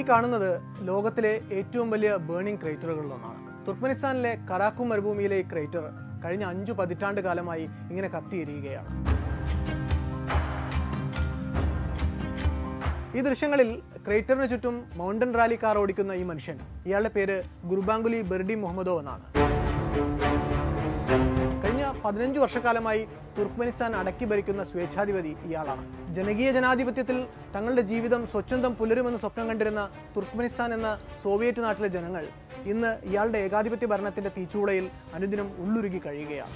ഈ കാണുന്നത് ലോകത്തിലെ ഏറ്റവും വലിയ ബേണിംഗ് ക്രേറ്ററുകളിലൊന്നാണ് തുർക്ക്മെനിസ്ഥാനിലെ കറാക്കു മരുഭൂമിയിലെ ഈ ക്രേറ്റർ കഴിഞ്ഞ അഞ്ചു പതിറ്റാണ്ട് കാലമായി ഇങ്ങനെ കത്തിയിരിക്കുകയാണ് ഈ ദൃശ്യങ്ങളിൽ ക്രേറ്ററിന് ചുറ്റും മൗണ്ടൻ റാലി കാർ ഓടിക്കുന്ന ഈ മനുഷ്യൻ ഇയാളുടെ പേര് ഗുർബാങ്കുലി ബെർഡി മുഹമ്മദോ എന്നാണ് കഴിഞ്ഞ പതിനഞ്ച് വർഷക്കാലമായി തുർക്ക്മെനിസ്ഥാൻ അടക്കി ഭരിക്കുന്ന സ്വേച്ഛാധിപതി ഇയാളാണ് ജനകീയ ജനാധിപത്യത്തിൽ തങ്ങളുടെ ജീവിതം സ്വച്ഛന്തം പുലരുമെന്ന് സ്വപ്നം കണ്ടിരുന്ന തുർക്ക്മെനിസ്ഥാൻ എന്ന സോവിയറ്റ് നാട്ടിലെ ജനങ്ങൾ ഇന്ന് ഇയാളുടെ ഏകാധിപത്യ ഭരണത്തിന്റെ തീച്ചൂളയിൽ അനുദിനം ഉള്ളുരുകി കഴിയുകയാണ്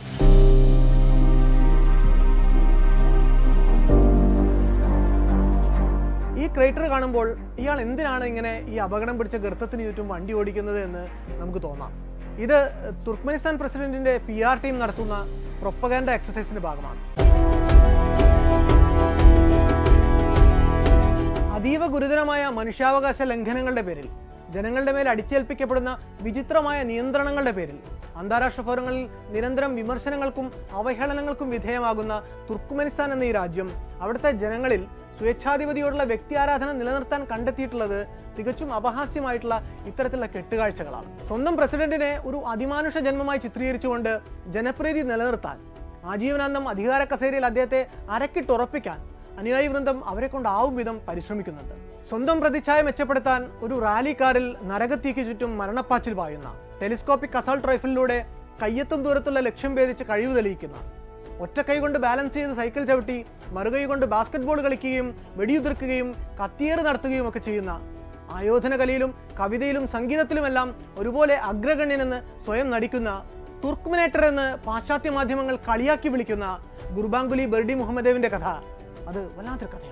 ഈ ക്രേറ്റർ കാണുമ്പോൾ ഇയാൾ എന്തിനാണ് ഇങ്ങനെ ഈ അപകടം പിടിച്ച ഗർത്തത്തിന് ചുറ്റും വണ്ടി ഓടിക്കുന്നത് എന്ന് നമുക്ക് തോന്നാം ഇത് തുർക്ക്മെനിസ്ഥാൻ പ്രസിഡന്റിന്റെ പി ആർ ടീം നടത്തുന്ന പ്രൊപ്പഗാൻഡ എക്സസൈസിന്റെ ഭാഗമാണ് അതീവ ഗുരുതരമായ മനുഷ്യാവകാശ ലംഘനങ്ങളുടെ പേരിൽ ജനങ്ങളുടെ മേൽ അടിച്ചേൽപ്പിക്കപ്പെടുന്ന വിചിത്രമായ നിയന്ത്രണങ്ങളുടെ പേരിൽ അന്താരാഷ്ട്ര ഫോറങ്ങളിൽ നിരന്തരം വിമർശനങ്ങൾക്കും അവഹേളനങ്ങൾക്കും വിധേയമാകുന്ന തുർക്ക്മെനിസ്ഥാൻ എന്ന ഈ രാജ്യം അവിടുത്തെ ജനങ്ങളിൽ സ്വേച്ഛാധിപതിയോടുള്ള വ്യക്തി ആരാധന നിലനിർത്താൻ കണ്ടെത്തിയിട്ടുള്ളത് തികച്ചും അപഹാസ്യമായിട്ടുള്ള ഇത്തരത്തിലുള്ള കെട്ടുകാഴ്ചകളാണ് സ്വന്തം പ്രസിഡന്റിനെ ഒരു അതിമാനുഷ ജന്മമായി ചിത്രീകരിച്ചുകൊണ്ട് ജനപ്രീതി നിലനിർത്താൻ ആജീവനാന്തം അധികാര കസേരയിൽ അദ്ദേഹത്തെ അരക്കിട്ടുറപ്പിക്കാൻ അനുയായി വൃന്ദം അവരെ കൊണ്ടാവും വിധം പരിശ്രമിക്കുന്നുണ്ട് സ്വന്തം പ്രതിച്ഛായ മെച്ചപ്പെടുത്താൻ ഒരു റാലി കാറിൽ നരകത്തീക്ക് ചുറ്റും മരണപ്പാച്ചിൽ പായുന്ന ടെലിസ്കോപ്പിക് അസൾട്ട് റൈഫിലൂടെ കയ്യെത്തും ദൂരത്തുള്ള ലക്ഷ്യം ഭേദിച്ച് കഴിവ് തെളിയിക്കുന്ന ഒറ്റ കൈ കൊണ്ട് ബാലൻസ് ചെയ്ത് സൈക്കിൾ ചവിട്ടി മറുകൈ കൊണ്ട് ബാസ്കറ്റ് ബോൾ കളിക്കുകയും വെടിയുതിർക്കുകയും കത്തിയേറ് നടത്തുകയും ഒക്കെ ചെയ്യുന്ന ആയോധന കലയിലും കവിതയിലും സംഗീതത്തിലുമെല്ലാം ഒരുപോലെ അഗ്രഗണ്യനെന്ന് സ്വയം നടിക്കുന്ന തുർക്ക്മിനേറ്റർ എന്ന് പാശ്ചാത്യ മാധ്യമങ്ങൾ കളിയാക്കി വിളിക്കുന്ന ഗുർബാങ്കുലി ബെർഡി മുഹമ്മദേവിന്റെ കഥ അത് വല്ലാത്തൊരു കഥയാണ്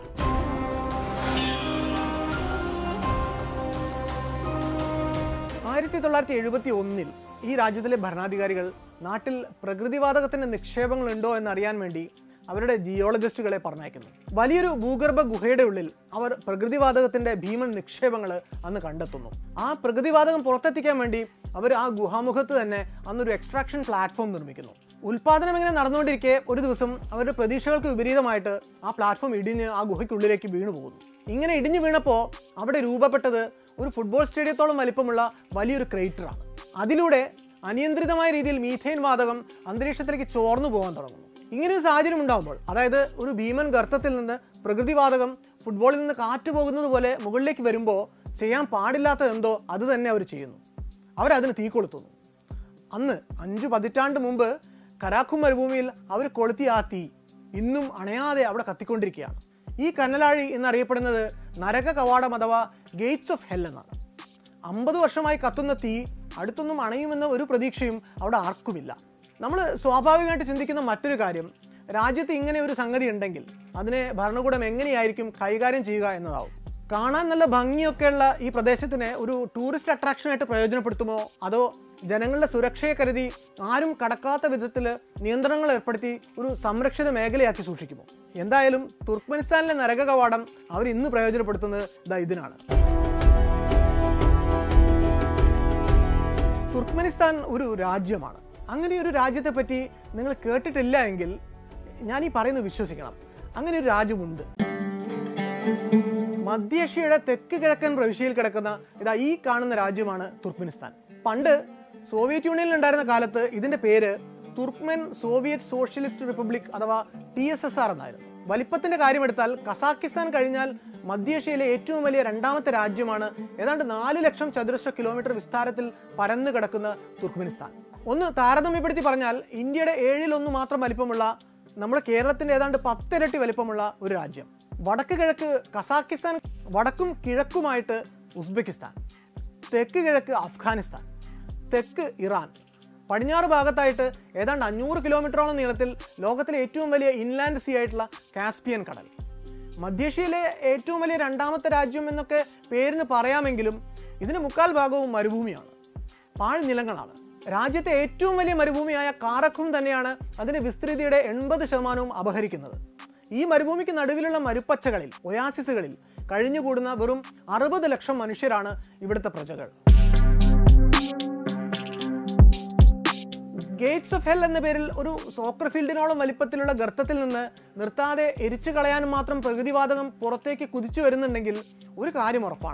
ആയിരത്തി തൊള്ളായിരത്തി എഴുപത്തി ഒന്നിൽ ഈ രാജ്യത്തിലെ ഭരണാധികാരികൾ നാട്ടിൽ പ്രകൃതിവാതകത്തിന്റെ നിക്ഷേപങ്ങൾ ഉണ്ടോ എന്നറിയാൻ വേണ്ടി അവരുടെ ജിയോളജിസ്റ്റുകളെ പറഞ്ഞയക്കുന്നു വലിയൊരു ഭൂഗർഭ ഗുഹയുടെ ഉള്ളിൽ അവർ പ്രകൃതിവാതകത്തിന്റെ ഭീമൻ നിക്ഷേപങ്ങൾ അന്ന് കണ്ടെത്തുന്നു ആ പ്രകൃതിവാതകം പുറത്തെത്തിക്കാൻ വേണ്ടി അവർ ആ ഗുഹാമുഖത്ത് തന്നെ അന്നൊരു എക്സ്ട്രാക്ഷൻ പ്ലാറ്റ്ഫോം നിർമ്മിക്കുന്നു ഉൽപാദനം ഇങ്ങനെ നടന്നുകൊണ്ടിരിക്കെ ഒരു ദിവസം അവരുടെ പ്രതീക്ഷകൾക്ക് വിപരീതമായിട്ട് ആ പ്ലാറ്റ്ഫോം ഇടിഞ്ഞ് ആ ഗുഹയ്ക്കുള്ളിലേക്ക് വീണു പോകുന്നു ഇങ്ങനെ ഇടിഞ്ഞു വീണപ്പോൾ അവിടെ രൂപപ്പെട്ടത് ഒരു ഫുട്ബോൾ സ്റ്റേഡിയത്തോളം വലിപ്പമുള്ള വലിയൊരു ക്രേറ്ററാണ് അതിലൂടെ അനിയന്ത്രിതമായ രീതിയിൽ മീഥേൻ വാതകം അന്തരീക്ഷത്തിലേക്ക് ചോർന്നു പോകാൻ തുടങ്ങുന്നു ഇങ്ങനെ ഒരു സാഹചര്യം ഉണ്ടാകുമ്പോൾ അതായത് ഒരു ഭീമൻ ഗർത്തത്തിൽ നിന്ന് പ്രകൃതിവാതകം ഫുട്ബോളിൽ നിന്ന് കാറ്റ് പോകുന്നത് പോലെ മുകളിലേക്ക് വരുമ്പോൾ ചെയ്യാൻ പാടില്ലാത്തത് എന്തോ അത് തന്നെ അവർ ചെയ്യുന്നു അവരതിന് തീ കൊളുത്തുന്നു അന്ന് അഞ്ചു പതിറ്റാണ്ട് മുമ്പ് കരാഖു മരുഭൂമിയിൽ അവർ കൊളുത്തിയ ആ തീ ഇന്നും അണയാതെ അവിടെ കത്തിക്കൊണ്ടിരിക്കുകയാണ് ഈ കനലാഴി എന്നറിയപ്പെടുന്നത് നരക കവാടം അഥവാ ഗേറ്റ്സ് ഓഫ് ഹെൽ എന്നാണ് അമ്പത് വർഷമായി കത്തുന്ന തീ അടുത്തൊന്നും അണയുമെന്ന ഒരു പ്രതീക്ഷയും അവിടെ ആർക്കുമില്ല നമ്മൾ സ്വാഭാവികമായിട്ട് ചിന്തിക്കുന്ന മറ്റൊരു കാര്യം രാജ്യത്ത് ഇങ്ങനെ ഒരു സംഗതി ഉണ്ടെങ്കിൽ അതിനെ ഭരണകൂടം എങ്ങനെയായിരിക്കും കൈകാര്യം ചെയ്യുക എന്നതാവും കാണാൻ നല്ല ഭംഗിയൊക്കെയുള്ള ഈ പ്രദേശത്തിനെ ഒരു ടൂറിസ്റ്റ് അട്രാക്ഷനായിട്ട് പ്രയോജനപ്പെടുത്തുമോ അതോ ജനങ്ങളുടെ സുരക്ഷയെ കരുതി ആരും കടക്കാത്ത വിധത്തിൽ നിയന്ത്രണങ്ങൾ ഏർപ്പെടുത്തി ഒരു സംരക്ഷിത മേഖലയാക്കി സൂക്ഷിക്കുമോ എന്തായാലും തുർക്ക്മെനിസ്ഥാനിലെ നരക കവാടം അവർ ഇന്ന് പ്രയോജനപ്പെടുത്തുന്നത് ഇതാ ഇതിനാണ് തുർക്ക്മെനിസ്ഥാൻ ഒരു രാജ്യമാണ് അങ്ങനെ ഒരു രാജ്യത്തെ പറ്റി നിങ്ങൾ കേട്ടിട്ടില്ല എങ്കിൽ ഞാൻ ഈ പറയുന്നത് വിശ്വസിക്കണം അങ്ങനെ ഒരു രാജ്യമുണ്ട് മധ്യേഷ്യയുടെ തെക്ക് കിഴക്കൻ പ്രവിശ്യയിൽ കിടക്കുന്ന ഇതാ ഈ കാണുന്ന രാജ്യമാണ് തുർക്ക്മെനിസ്ഥാൻ പണ്ട് സോവിയറ്റ് യൂണിയനിൽ ഉണ്ടായിരുന്ന കാലത്ത് ഇതിന്റെ പേര് തുർക്ക്മെൻ സോവിയറ്റ് സോഷ്യലിസ്റ്റ് റിപ്പബ്ലിക് അഥവാ ടി എസ് എസ് ആർ എന്നായിരുന്നു വലിപ്പത്തിന്റെ കാര്യമെടുത്താൽ കസാക്കിസ്ഥാൻ കഴിഞ്ഞാൽ മധ്യേഷ്യയിലെ ഏറ്റവും വലിയ രണ്ടാമത്തെ രാജ്യമാണ് ഏതാണ്ട് നാല് ലക്ഷം ചതുരശ്ര കിലോമീറ്റർ വിസ്താരത്തിൽ പരന്നു കിടക്കുന്ന തുർക്ക്മെനിസ്ഥാൻ ഒന്ന് താരതമ്യപ്പെടുത്തി പറഞ്ഞാൽ ഇന്ത്യയുടെ ഏഴിലൊന്ന് മാത്രം വലിപ്പമുള്ള നമ്മുടെ കേരളത്തിന്റെ ഏതാണ്ട് പത്തിരട്ടി വലിപ്പമുള്ള ഒരു രാജ്യം വടക്ക് കിഴക്ക് കസാക്കിസ്ഥാൻ വടക്കും കിഴക്കുമായിട്ട് ഉസ്ബെക്കിസ്ഥാൻ തെക്ക് കിഴക്ക് അഫ്ഗാനിസ്ഥാൻ തെക്ക് ഇറാൻ പടിഞ്ഞാറ് ഭാഗത്തായിട്ട് ഏതാണ്ട് അഞ്ഞൂറ് കിലോമീറ്ററോളം നീളത്തിൽ ലോകത്തിലെ ഏറ്റവും വലിയ ഇൻലാൻഡ് സീ ആയിട്ടുള്ള കാസ്പിയൻ കടൽ മധ്യേഷ്യയിലെ ഏറ്റവും വലിയ രണ്ടാമത്തെ രാജ്യം എന്നൊക്കെ പേരിന് പറയാമെങ്കിലും ഇതിന് മുക്കാൽ ഭാഗവും മരുഭൂമിയാണ് പാഴ്നിലങ്ങളാണ് രാജ്യത്തെ ഏറ്റവും വലിയ മരുഭൂമിയായ കാറഖും തന്നെയാണ് അതിന്റെ വിസ്തൃതിയുടെ എൺപത് ശതമാനവും അപഹരിക്കുന്നത് ഈ മരുഭൂമിക്ക് നടുവിലുള്ള മരുപ്പച്ചകളിൽ ഒയാസിസുകളിൽ കഴിഞ്ഞുകൂടുന്ന വെറും അറുപത് ലക്ഷം മനുഷ്യരാണ് ഇവിടുത്തെ പ്രജകൾ ഗേറ്റ്സ് ഓഫ് ഹെൽ എന്ന പേരിൽ ഒരു സോക്കർ ഫീൽഡിനോളം വലിപ്പത്തിലുള്ള ഗർത്തത്തിൽ നിന്ന് നിർത്താതെ എരിച്ചു കളയാനും മാത്രം പ്രകൃതിവാതകം പുറത്തേക്ക് കുതിച്ചു വരുന്നുണ്ടെങ്കിൽ ഒരു കാര്യം ഉറപ്പാണ്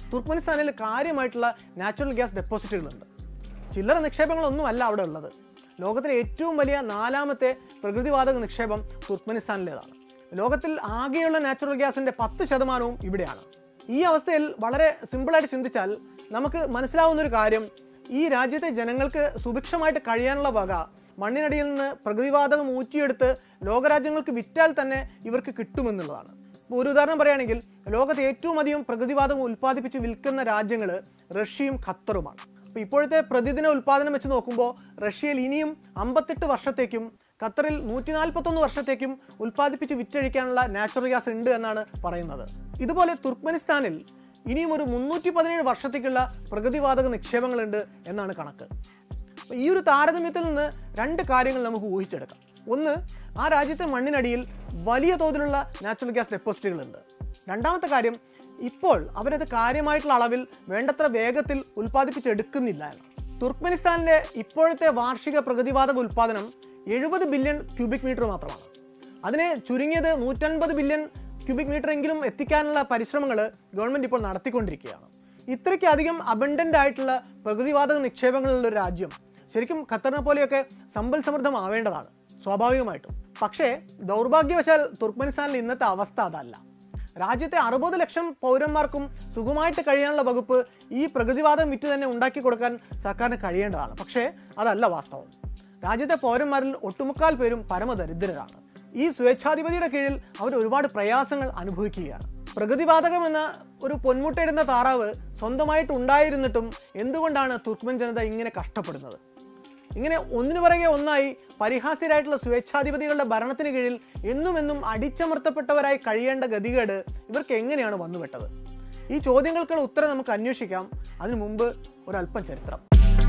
തുർക്ക്മെനിസ്ഥാനിൽ കാര്യമായിട്ടുള്ള നാച്ചുറൽ ഗ്യാസ് ഡെപ്പോസിറ്റുകളുണ്ട് ചില്ലറ നിക്ഷേപങ്ങളൊന്നുമല്ല അവിടെ ഉള്ളത് ലോകത്തിലെ ഏറ്റവും വലിയ നാലാമത്തെ പ്രകൃതിവാതക നിക്ഷേപം തുർക്ക്മെനിസ്ഥാനിലേതാണ് ലോകത്തിൽ ആകെയുള്ള നാച്ചുറൽ ഗ്യാസിന്റെ പത്ത് ശതമാനവും ഇവിടെയാണ് ഈ അവസ്ഥയിൽ വളരെ സിമ്പിളായിട്ട് ചിന്തിച്ചാൽ നമുക്ക് മനസ്സിലാവുന്ന ഒരു കാര്യം ഈ രാജ്യത്തെ ജനങ്ങൾക്ക് സുഭിക്ഷമായിട്ട് കഴിയാനുള്ള വക മണ്ണിനടിയിൽ നിന്ന് പ്രകൃതിവാതകം ഊറ്റിയെടുത്ത് ലോകരാജ്യങ്ങൾക്ക് വിറ്റാൽ തന്നെ ഇവർക്ക് കിട്ടുമെന്നുള്ളതാണ് ഇപ്പോൾ ഒരു ഉദാഹരണം പറയുകയാണെങ്കിൽ ലോകത്ത് ഏറ്റവും അധികം പ്രകൃതിവാതകം ഉൽപ്പാദിപ്പിച്ച് വിൽക്കുന്ന രാജ്യങ്ങൾ റഷ്യയും ഖത്തറുമാണ് അപ്പോൾ ഇപ്പോഴത്തെ പ്രതിദിന ഉൽപ്പാദനം വെച്ച് നോക്കുമ്പോൾ റഷ്യയിൽ ഇനിയും അമ്പത്തെട്ട് വർഷത്തേക്കും ഖത്തറിൽ നൂറ്റി നാൽപ്പത്തൊന്ന് വർഷത്തേക്കും ഉൽപ്പാദിപ്പിച്ച് വിറ്റഴിക്കാനുള്ള നാച്ചുറൽ ഗ്യാസ് ഉണ്ട് എന്നാണ് പറയുന്നത് ഇതുപോലെ തുർക്ക്മെനിസ്ഥാനിൽ ഇനിയും ഒരു മുന്നൂറ്റി പതിനേഴ് വർഷത്തേക്കുള്ള പ്രകൃതിവാതക നിക്ഷേപങ്ങളുണ്ട് എന്നാണ് കണക്ക് അപ്പോൾ ഈ ഒരു താരതമ്യത്തിൽ നിന്ന് രണ്ട് കാര്യങ്ങൾ നമുക്ക് ഊഹിച്ചെടുക്കാം ഒന്ന് ആ രാജ്യത്തെ മണ്ണിനടിയിൽ വലിയ തോതിലുള്ള നാച്ചുറൽ ഗ്യാസ് ഡെപ്പോസിറ്റുകളുണ്ട് രണ്ടാമത്തെ കാര്യം ഇപ്പോൾ അവരത് കാര്യമായിട്ടുള്ള അളവിൽ വേണ്ടത്ര വേഗത്തിൽ ഉൽപ്പാദിപ്പിച്ചെടുക്കുന്നില്ല എന്ന് തുർക്ക്മെനിസ്ഥാനിലെ ഇപ്പോഴത്തെ വാർഷിക പ്രകൃതിവാതക ഉൽപ്പാദനം എഴുപത് ബില്യൺ ക്യൂബിക് മീറ്റർ മാത്രമാണ് അതിനെ ചുരുങ്ങിയത് നൂറ്റൻപത് ബില്യൺ ക്യൂബിക് മീറ്റർ എങ്കിലും എത്തിക്കാനുള്ള പരിശ്രമങ്ങൾ ഗവൺമെന്റ് ഇപ്പോൾ നടത്തിക്കൊണ്ടിരിക്കുകയാണ് ഇത്രയ്ക്കധികം അബണ്ടന്റ് ആയിട്ടുള്ള പ്രകൃതിവാതക നിക്ഷേപങ്ങളുള്ള ഒരു രാജ്യം ശരിക്കും ഖത്തറിനെ പോലെയൊക്കെ സമ്പൽ സമൃദ്ധമാവേണ്ടതാണ് സ്വാഭാവികമായിട്ടും പക്ഷേ ദൗർഭാഗ്യവശാൽ തുർക്ക്മെനിസ്ഥാനിൽ ഇന്നത്തെ അവസ്ഥ അതല്ല രാജ്യത്തെ അറുപത് ലക്ഷം പൗരന്മാർക്കും സുഖമായിട്ട് കഴിയാനുള്ള വകുപ്പ് ഈ പ്രകൃതിവാദം വിറ്റ് തന്നെ ഉണ്ടാക്കി കൊടുക്കാൻ സർക്കാരിന് കഴിയേണ്ടതാണ് പക്ഷേ അതല്ല വാസ്തവം രാജ്യത്തെ പൗരന്മാരിൽ ഒട്ടുമുക്കാൽ പേരും പരമദരിദ്രരാണ് ഈ സ്വേച്ഛാധിപതിയുടെ കീഴിൽ അവർ ഒരുപാട് പ്രയാസങ്ങൾ അനുഭവിക്കുകയാണ് പ്രകൃതിവാതകം എന്ന ഒരു പൊന്മുട്ടയിടുന്ന താറാവ് സ്വന്തമായിട്ട് ഉണ്ടായിരുന്നിട്ടും എന്തുകൊണ്ടാണ് തുർക്ക്മെൻ ജനത ഇങ്ങനെ കഷ്ടപ്പെടുന്നത് ഇങ്ങനെ ഒന്നിനു പിറകെ ഒന്നായി പരിഹാസ്യരായിട്ടുള്ള സ്വേച്ഛാധിപതികളുടെ ഭരണത്തിന് കീഴിൽ എന്നും എന്നും അടിച്ചമർത്തപ്പെട്ടവരായി കഴിയേണ്ട ഗതികേട് ഇവർക്ക് എങ്ങനെയാണ് വന്നുപെട്ടത് ഈ ചോദ്യങ്ങൾക്കുള്ള ഉത്തരം നമുക്ക് അന്വേഷിക്കാം അതിനു മുമ്പ് ഒരല്പം ചരിത്രം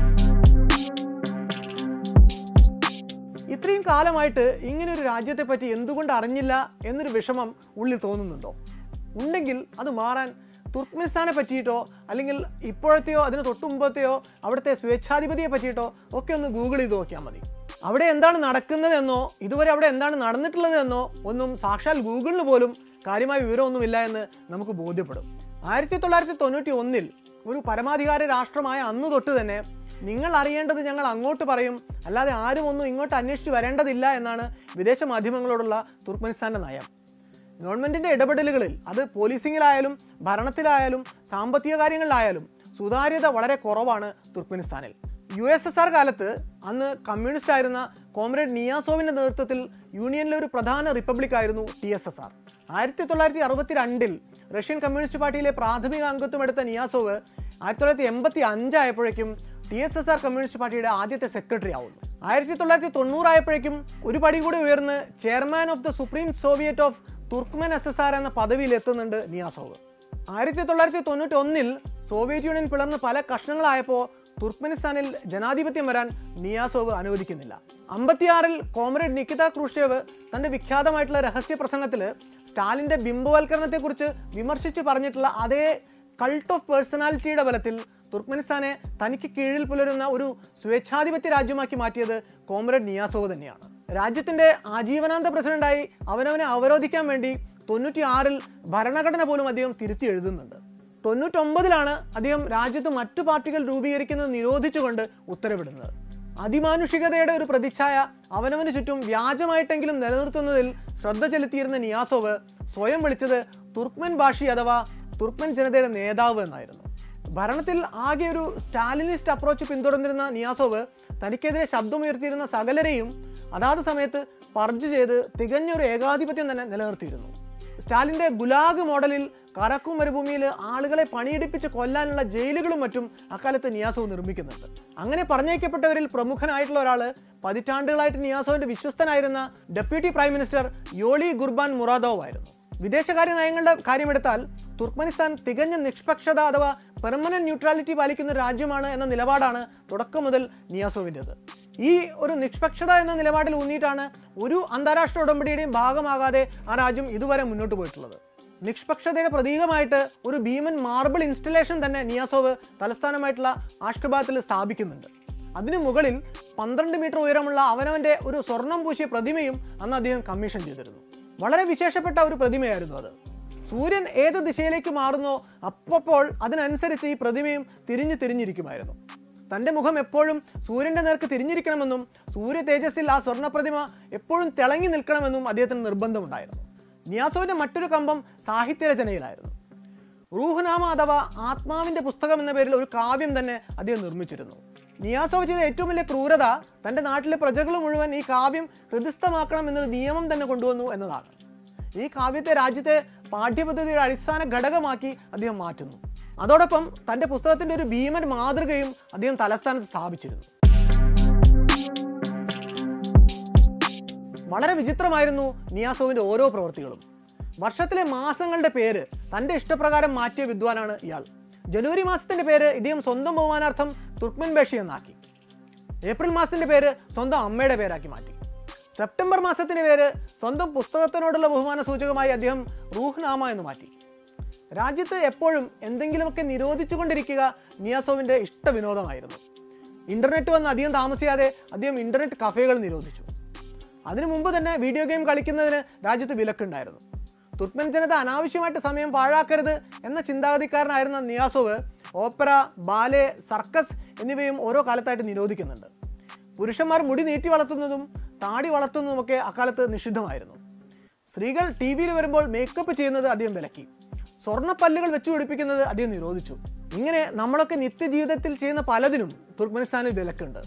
ഇത്രയും കാലമായിട്ട് ഇങ്ങനെ ഒരു രാജ്യത്തെ പറ്റി എന്തുകൊണ്ട് അറിഞ്ഞില്ല എന്നൊരു വിഷമം ഉള്ളിൽ തോന്നുന്നുണ്ടോ ഉണ്ടെങ്കിൽ അത് മാറാൻ തുർക്ക്മെനിസ്ഥാനെ പറ്റിയിട്ടോ അല്ലെങ്കിൽ ഇപ്പോഴത്തെയോ അതിന് തൊട്ടു മുമ്പത്തെയോ അവിടുത്തെ സ്വേച്ഛാധിപതിയെ പറ്റിയിട്ടോ ഒക്കെ ഒന്ന് ഗൂഗിൾ ചെയ്ത് നോക്കിയാൽ മതി അവിടെ എന്താണ് നടക്കുന്നതെന്നോ ഇതുവരെ അവിടെ എന്താണ് നടന്നിട്ടുള്ളതെന്നോ ഒന്നും സാക്ഷാൽ ഗൂഗിളിന് പോലും കാര്യമായ വിവരമൊന്നുമില്ല എന്ന് നമുക്ക് ബോധ്യപ്പെടും ആയിരത്തി തൊള്ളായിരത്തി തൊണ്ണൂറ്റി ഒന്നിൽ ഒരു പരമാധികാര രാഷ്ട്രമായ അന്ന് തൊട്ട് തന്നെ നിങ്ങൾ അറിയേണ്ടത് ഞങ്ങൾ അങ്ങോട്ട് പറയും അല്ലാതെ ആരും ഒന്നും ഇങ്ങോട്ട് അന്വേഷിച്ച് വരേണ്ടതില്ല എന്നാണ് വിദേശ മാധ്യമങ്ങളോടുള്ള തുർക്ക്മെനിസ്ഥാന്റെ നയം ഗവൺമെന്റിന്റെ ഇടപെടലുകളിൽ അത് പോലീസിംഗിലായാലും ഭരണത്തിലായാലും സാമ്പത്തിക കാര്യങ്ങളിലായാലും സുതാര്യത വളരെ കുറവാണ് തുർക്ക്മെനിസ്ഥാനിൽ യു എസ് എസ് ആർ കാലത്ത് അന്ന് കമ്മ്യൂണിസ്റ്റ് ആയിരുന്ന കോമ്രേഡ് നിയാസോവിന്റെ നേതൃത്വത്തിൽ യൂണിയനിലെ ഒരു പ്രധാന റിപ്പബ്ലിക് ആയിരുന്നു ടി എസ് എസ് ആർ ആയിരത്തി തൊള്ളായിരത്തി അറുപത്തി രണ്ടിൽ റഷ്യൻ കമ്മ്യൂണിസ്റ്റ് പാർട്ടിയിലെ പ്രാഥമിക അംഗത്വം എടുത്ത നിയാസോവ് ആയിരത്തി തൊള്ളായിരത്തി എൺപത്തി അഞ്ചായപ്പോഴേക്കും T S S R communist പാർട്ടിയുടെ ആദ്യത്തെ സെക്രട്ടറി ആവുന്നു ആയിരത്തി തൊള്ളായിരത്തി തൊണ്ണൂറായപ്പോഴേക്കും ഒരു പടി കൂടി ഉയർന്ന് chairman of the supreme Soviet of Turkmen S S R എന്ന പദവിയിൽ എത്തുന്നുണ്ട് നിയാസോവ് ആയിരത്തി തൊള്ളായിരത്തി തൊണ്ണൂറ്റി ഒന്നിൽ സോവിയറ്റ് യൂണിയൻ പിളർന്ന് പല കഷ്ണങ്ങളായപ്പോൾ തുർക്ക്മെനിസ്ഥാനിൽ ജനാധിപത്യം വരാൻ നിയാസോവ് അനുവദിക്കുന്നില്ല അമ്പത്തിയാറിൽ കോമ്രേഡ് നിക്കിത ക്രൂഷേവ് തന്റെ വിഖ്യാതമായിട്ടുള്ള രഹസ്യ പ്രസംഗത്തിൽ സ്റ്റാലിന്റെ ബിംബവൽക്കരണത്തെക്കുറിച്ച് വിമർശിച്ച് പറഞ്ഞിട്ടുള്ള അതേ കൾട്ട് ഓഫ് പേഴ്സണാലിറ്റിയുടെ ബലത്തിൽ തുർക്ക്മെനിസ്ഥാനെ തനിക്ക് കീഴിൽ പുലരുന്ന ഒരു സ്വേച്ഛാധിപത്യ രാജ്യമാക്കി മാറ്റിയത് കോമ്രേഡ് നിയാസോവ് തന്നെയാണ് രാജ്യത്തിന്റെ ആജീവനാന്ത പ്രസിഡന്റായി അവനവനെ അവരോധിക്കാൻ വേണ്ടി തൊണ്ണൂറ്റി ആറിൽ ഭരണഘടന പോലും അദ്ദേഹം തിരുത്തി എഴുതുന്നുണ്ട് തൊണ്ണൂറ്റൊമ്പതിലാണ് അദ്ദേഹം രാജ്യത്ത് മറ്റു പാർട്ടികൾ രൂപീകരിക്കുന്നത് നിരോധിച്ചുകൊണ്ട് ഉത്തരവിടുന്നത് അതിമാനുഷികതയുടെ ഒരു പ്രതിച്ഛായ അവനവന് ചുറ്റും വ്യാജമായിട്ടെങ്കിലും നിലനിർത്തുന്നതിൽ ശ്രദ്ധ ചെലുത്തിയിരുന്ന നിയാസോവ് സ്വയം വിളിച്ചത് തുർക്ക്മെൻ ഭാഷി അഥവാ തുർക്ക്മെൻ ജനതയുടെ നേതാവ് എന്നായിരുന്നു ഭരണത്തിൽ ആകെ ഒരു സ്റ്റാലിനിസ്റ്റ് അപ്രോച്ച് പിന്തുടർന്നിരുന്ന നിയാസോവ് തനിക്കെതിരെ ശബ്ദമുയർത്തിയിരുന്ന സകലരെയും അതാത് സമയത്ത് പർജ് ചെയ്ത് തികഞ്ഞ ഒരു ഏകാധിപത്യം തന്നെ നിലനിർത്തിയിരുന്നു സ്റ്റാലിന്റെ ഗുലാഗ് മോഡലിൽ കറക്കും മരുഭൂമിയിൽ ആളുകളെ പണിയെടുപ്പിച്ച് കൊല്ലാനുള്ള ജയിലുകളും മറ്റും അക്കാലത്ത് നിയാസോവ് നിർമ്മിക്കുന്നുണ്ട് അങ്ങനെ പറഞ്ഞയക്കപ്പെട്ടവരിൽ പ്രമുഖനായിട്ടുള്ള ഒരാൾ പതിറ്റാണ്ടുകളായിട്ട് നിയാസോവിന്റെ വിശ്വസ്തനായിരുന്ന deputy prime minister Yoly Gurbanmuradov ആയിരുന്നു വിദേശകാര്യ നയങ്ങളുടെ കാര്യമെടുത്താൽ തുർക്ക്മെനിസ്ഥാൻ തികഞ്ഞ നിഷ്പക്ഷത അഥവാ പെർമനന്റ് ന്യൂട്രാലിറ്റി പാലിക്കുന്ന ഒരു രാജ്യമാണ് എന്ന നിലപാടാണ് തുടക്കം മുതൽ നിയാസോവിൻ്റെത് ഈ ഒരു നിഷ്പക്ഷത എന്ന നിലപാടിൽ ഊന്നിയിട്ടാണ് ഒരു അന്താരാഷ്ട്ര ഉടമ്പടിയുടെയും ഭാഗമാകാതെ ആ രാജ്യം ഇതുവരെ മുന്നോട്ട് പോയിട്ടുള്ളത് നിഷ്പക്ഷതയുടെ പ്രതീകമായിട്ട് ഒരു ഭീമൻ മാർബിൾ ഇൻസ്റ്റലേഷൻ തന്നെ നിയാസോവ് തലസ്ഥാനമായിട്ടുള്ള ആഷ്കബാത്തിൽ സ്ഥാപിക്കുന്നുണ്ട് അതിനു മുകളിൽ പന്ത്രണ്ട് മീറ്റർ ഉയരമുള്ള അവനവന്റെ ഒരു സ്വർണം പൂശിയ പ്രതിമയും അന്ന് അദ്ദേഹം കമ്മീഷൻ ചെയ്തിരുന്നു വളരെ വിശേഷപ്പെട്ട ഒരു പ്രതിമയായിരുന്നു അത് സൂര്യൻ ഏത് ദിശയിലേക്ക് മാറുന്നോ അപ്പോൾ അതിനനുസരിച്ച് ഈ പ്രതിമയും തിരിഞ്ഞു തിരിഞ്ഞിരിക്കുമായിരുന്നു തൻ്റെ മുഖം എപ്പോഴും സൂര്യൻ്റെ നേർക്ക് തിരിഞ്ഞിരിക്കണമെന്നും സൂര്യ തേജസ്സിൽ ആ സ്വർണ്ണ പ്രതിമ എപ്പോഴും തിളങ്ങി നിൽക്കണമെന്നും അദ്ദേഹത്തിന് നിർബന്ധമുണ്ടായിരുന്നു നിയാസോവിൻ്റെ മറ്റൊരു കമ്പം സാഹിത്യരചനയിലായിരുന്നു റൂഹ്നാമ അഥവാ ആത്മാവിൻ്റെ പുസ്തകം എന്ന പേരിൽ ഒരു കാവ്യം തന്നെ അദ്ദേഹം നിർമ്മിച്ചിരുന്നു നിയാസോവ് ചെയ്ത ഏറ്റവും വലിയ ക്രൂരത തൻ്റെ നാട്ടിലെ പ്രജകൾ മുഴുവൻ ഈ കാവ്യം ഹൃദയസ്ഥമാക്കണം എന്നൊരു നിയമം തന്നെ കൊണ്ടുവന്നു എന്നതാണ് ഈ കാവ്യത്തെ രാജ്യത്തെ പാഠ്യപദ്ധതിയുടെ അടിസ്ഥാന ഘടകമാക്കി അദ്ദേഹം മാറ്റുന്നു അതോടൊപ്പം തൻ്റെ പുസ്തകത്തിൻ്റെ ഒരു ഭീമൻ മാതൃകയും അദ്ദേഹം തലസ്ഥാനത്ത് സ്ഥാപിച്ചിരുന്നു വളരെ വിചിത്രമായിരുന്നു നിയാസോവിൻ്റെ ഓരോ പ്രവൃത്തികളും വർഷത്തിലെ മാസങ്ങളുടെ പേര് തൻ്റെ ഇഷ്ടപ്രകാരം മാറ്റിയ വിദ്വാനാണ് ഇയാൾ ജനുവരി മാസത്തിന്റെ പേര് ഇദ്ദേഹം സ്വന്തം ബഹുമാനാർത്ഥം തുർക്മൻ ബേഷി എന്നാക്കി ഏപ്രിൽ മാസത്തിന്റെ പേര് സ്വന്തം അമ്മയുടെ പേരാക്കി മാറ്റി സെപ്റ്റംബർ മാസത്തിന്റെ പേര് സ്വന്തം പുസ്തകത്തിനോടുള്ള ബഹുമാന സൂചകമായി അദ്ദേഹം റൂഹ്നാമ എന്ന് മാറ്റി രാജ്യത്ത് എപ്പോഴും എന്തെങ്കിലുമൊക്കെ നിരോധിച്ചുകൊണ്ടിരിക്കുക നിയാസോവിന്റെ ഇഷ്ടവിനോദമായിരുന്നു ഇന്റർനെറ്റ് വന്ന് അധികം താമസിയാതെ അദ്ദേഹം ഇന്റർനെറ്റ് കഫേകൾ നിരോധിച്ചു അതിനു മുമ്പ് തന്നെ വീഡിയോ ഗെയിം കളിക്കുന്നതിന് രാജ്യത്ത് വിലക്കുണ്ടായിരുന്നു തുർക്ക്മൻ ജനത അനാവശ്യമായിട്ട് സമയം പാഴാക്കരുത് എന്ന ചിന്താഗതിക്കാരനായിരുന്ന നിയാസോവ് ഓപ്പറ ബാലെ സർക്കസ് എന്നിവയും ഓരോ കാലത്തായിട്ട് നിരോധിക്കുന്നുണ്ട് പുരുഷന്മാർ മുടി നീട്ടി വളർത്തുന്നതും താടി വളർത്തുന്നതുമൊക്കെ അക്കാലത്ത് നിഷിദ്ധമായിരുന്നു സ്ത്രീകൾ ടി വിയിൽ വരുമ്പോൾ മേക്കപ്പ് ചെയ്യുന്നത് അദ്ദേഹം വിലക്കി സ്വർണ്ണപ്പല്ലുകൾ വെച്ചു പിടിപ്പിക്കുന്നത് അദ്ദേഹം നിരോധിച്ചു ഇങ്ങനെ നമ്മളൊക്കെ നിത്യജീവിതത്തിൽ ചെയ്യുന്ന പലതിനും തുർക്ക്മെനിസ്ഥാനിൽ വിലക്കുണ്ട്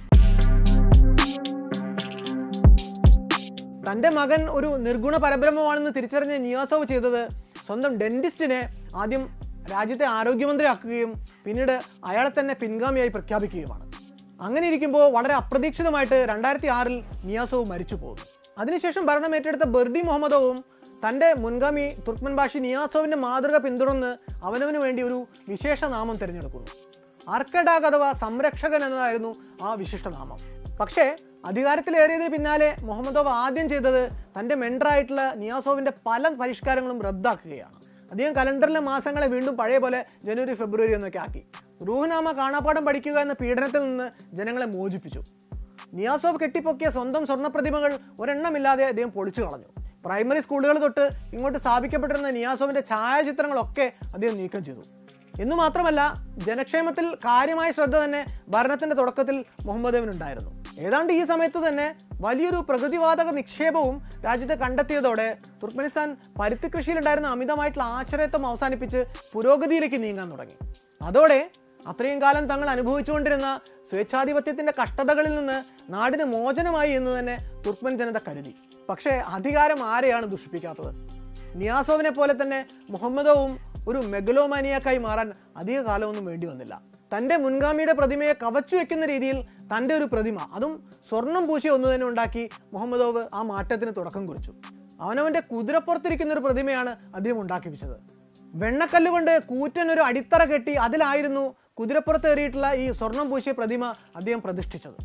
തൻ്റെ മകൻ ഒരു നിർഗുണ പരബ്രഹ്മമാണെന്ന് തിരിച്ചറിഞ്ഞ നിയാസോവ് ചെയ്തത് സ്വന്തം ഡെന്റിസ്റ്റിനെ ആദ്യം രാജ്യത്തെ ആരോഗ്യമന്ത്രിയാക്കുകയും പിന്നീട് അയാളെ തന്നെ പിൻഗാമിയായി പ്രഖ്യാപിക്കുകയുമാണ് അങ്ങനെ ഇരിക്കുമ്പോൾ വളരെ അപ്രതീക്ഷിതമായിട്ട് രണ്ടായിരത്തി ആറിൽ നിയാസോവ് മരിച്ചു പോകുന്നു അതിനുശേഷം ഭരണം ഏറ്റെടുത്ത ബെർഡി മുഹമ്മദോവും തൻ്റെ മുൻഗാമി തുർക്മൻ ഭാഷി നിയാസോവിൻ്റെ മാതൃക പിന്തുടർന്ന് അവനവന് വേണ്ടി ഒരു വിശേഷ നാമം തിരഞ്ഞെടുക്കുന്നു അർക്കഡാഗ് അഥവാ സംരക്ഷകൻ എന്നതായിരുന്നു ആ വിശിഷ്ടനാമം പക്ഷേ അധികാരത്തിലേറിയതിന് പിന്നാലെ മുഹമ്മദോവ് ആദ്യം ചെയ്തത് തൻ്റെ മെൻഡറായിട്ടുള്ള നിയാസോവിൻ്റെ പല പരിഷ്കാരങ്ങളും റദ്ദാക്കുകയാണ് അദ്ദേഹം കലണ്ടറിലെ മാസങ്ങളെ വീണ്ടും പഴയ പോലെ ജനുവരി ഫെബ്രുവരി എന്നൊക്കെ ആക്കി റൂഹ്നാമ കാണാപ്പാടം പഠിക്കുക എന്ന പീഡനത്തിൽ നിന്ന് ജനങ്ങളെ മോചിപ്പിച്ചു നിയാസോവ് കെട്ടിപ്പൊക്കിയ സ്വന്തം സ്വർണ്ണപ്രതിമകൾ ഒരെണ്ണമില്ലാതെ അദ്ദേഹം പൊളിച്ചു കളഞ്ഞു പ്രൈമറി സ്കൂളുകൾ തൊട്ട് ഇങ്ങോട്ട് സ്ഥാപിക്കപ്പെട്ടിരുന്ന നിയാസോവിൻ്റെ ഛായാചിത്രങ്ങളൊക്കെ അദ്ദേഹം നീക്കം ചെയ്തു എന്നു മാത്രമല്ല ജനക്ഷേമത്തിൽ കാര്യമായ ശ്രദ്ധ തന്നെ ഭരണത്തിന്റെ തുടക്കത്തിൽ മുഹമ്മദേവിനുണ്ടായിരുന്നു ഏതാണ്ട് ഈ സമയത്ത് തന്നെ വലിയൊരു പ്രകൃതിവാതക നിക്ഷേപവും രാജ്യത്ത് കണ്ടെത്തിയതോടെ തുർക്ക്മെനിസ്ഥാൻ പരുത്തി കൃഷിയിലുണ്ടായിരുന്ന അമിതമായിട്ടുള്ള ആശ്രയത്വം അവസാനിപ്പിച്ച് പുരോഗതിയിലേക്ക് നീങ്ങാൻ തുടങ്ങി അതോടെ അത്രയും കാലം തങ്ങൾ അനുഭവിച്ചുകൊണ്ടിരുന്ന സ്വേച്ഛാധിപത്യത്തിന്റെ കഷ്ടതകളിൽ നിന്ന് നാടിന് മോചനമായി എന്ന് തന്നെ തുർക്ക്മൻ ജനത കരുതി പക്ഷേ അധികാരം ആരെയാണ് ദുഷിപ്പിക്കാത്തത് നിയാസോവിനെ പോലെ തന്നെ മുഹമ്മദവും ഒരു മെഗലോമാനിയാക്കായി മാറാൻ അധിക കാലമൊന്നും വേണ്ടി വന്നില്ല തൻ്റെ മുൻഗാമിയുടെ പ്രതിമയെ കവച്ചു വെക്കുന്ന രീതിയിൽ തൻ്റെ ഒരു പ്രതിമ അതും സ്വർണം പൂശിയ ഒന്ന് തന്നെ ഉണ്ടാക്കി മുഹമ്മദോവ് ആ മാറ്റത്തിന് തുടക്കം കുറിച്ചു അവനവൻ്റെ കുതിരപ്പുറത്തിരിക്കുന്ന ഒരു പ്രതിമയാണ് അദ്ദേഹം ഉണ്ടാക്കിപ്പിച്ചത് വെണ്ണക്കല്ല് കൊണ്ട് കൂറ്റൻ ഒരു അടിത്തറ കെട്ടി അതിലായിരുന്നു കുതിരപ്പുറത്ത് കയറിയിട്ടുള്ള ഈ സ്വർണം പൂശിയ പ്രതിമ അദ്ദേഹം പ്രതിഷ്ഠിച്ചത്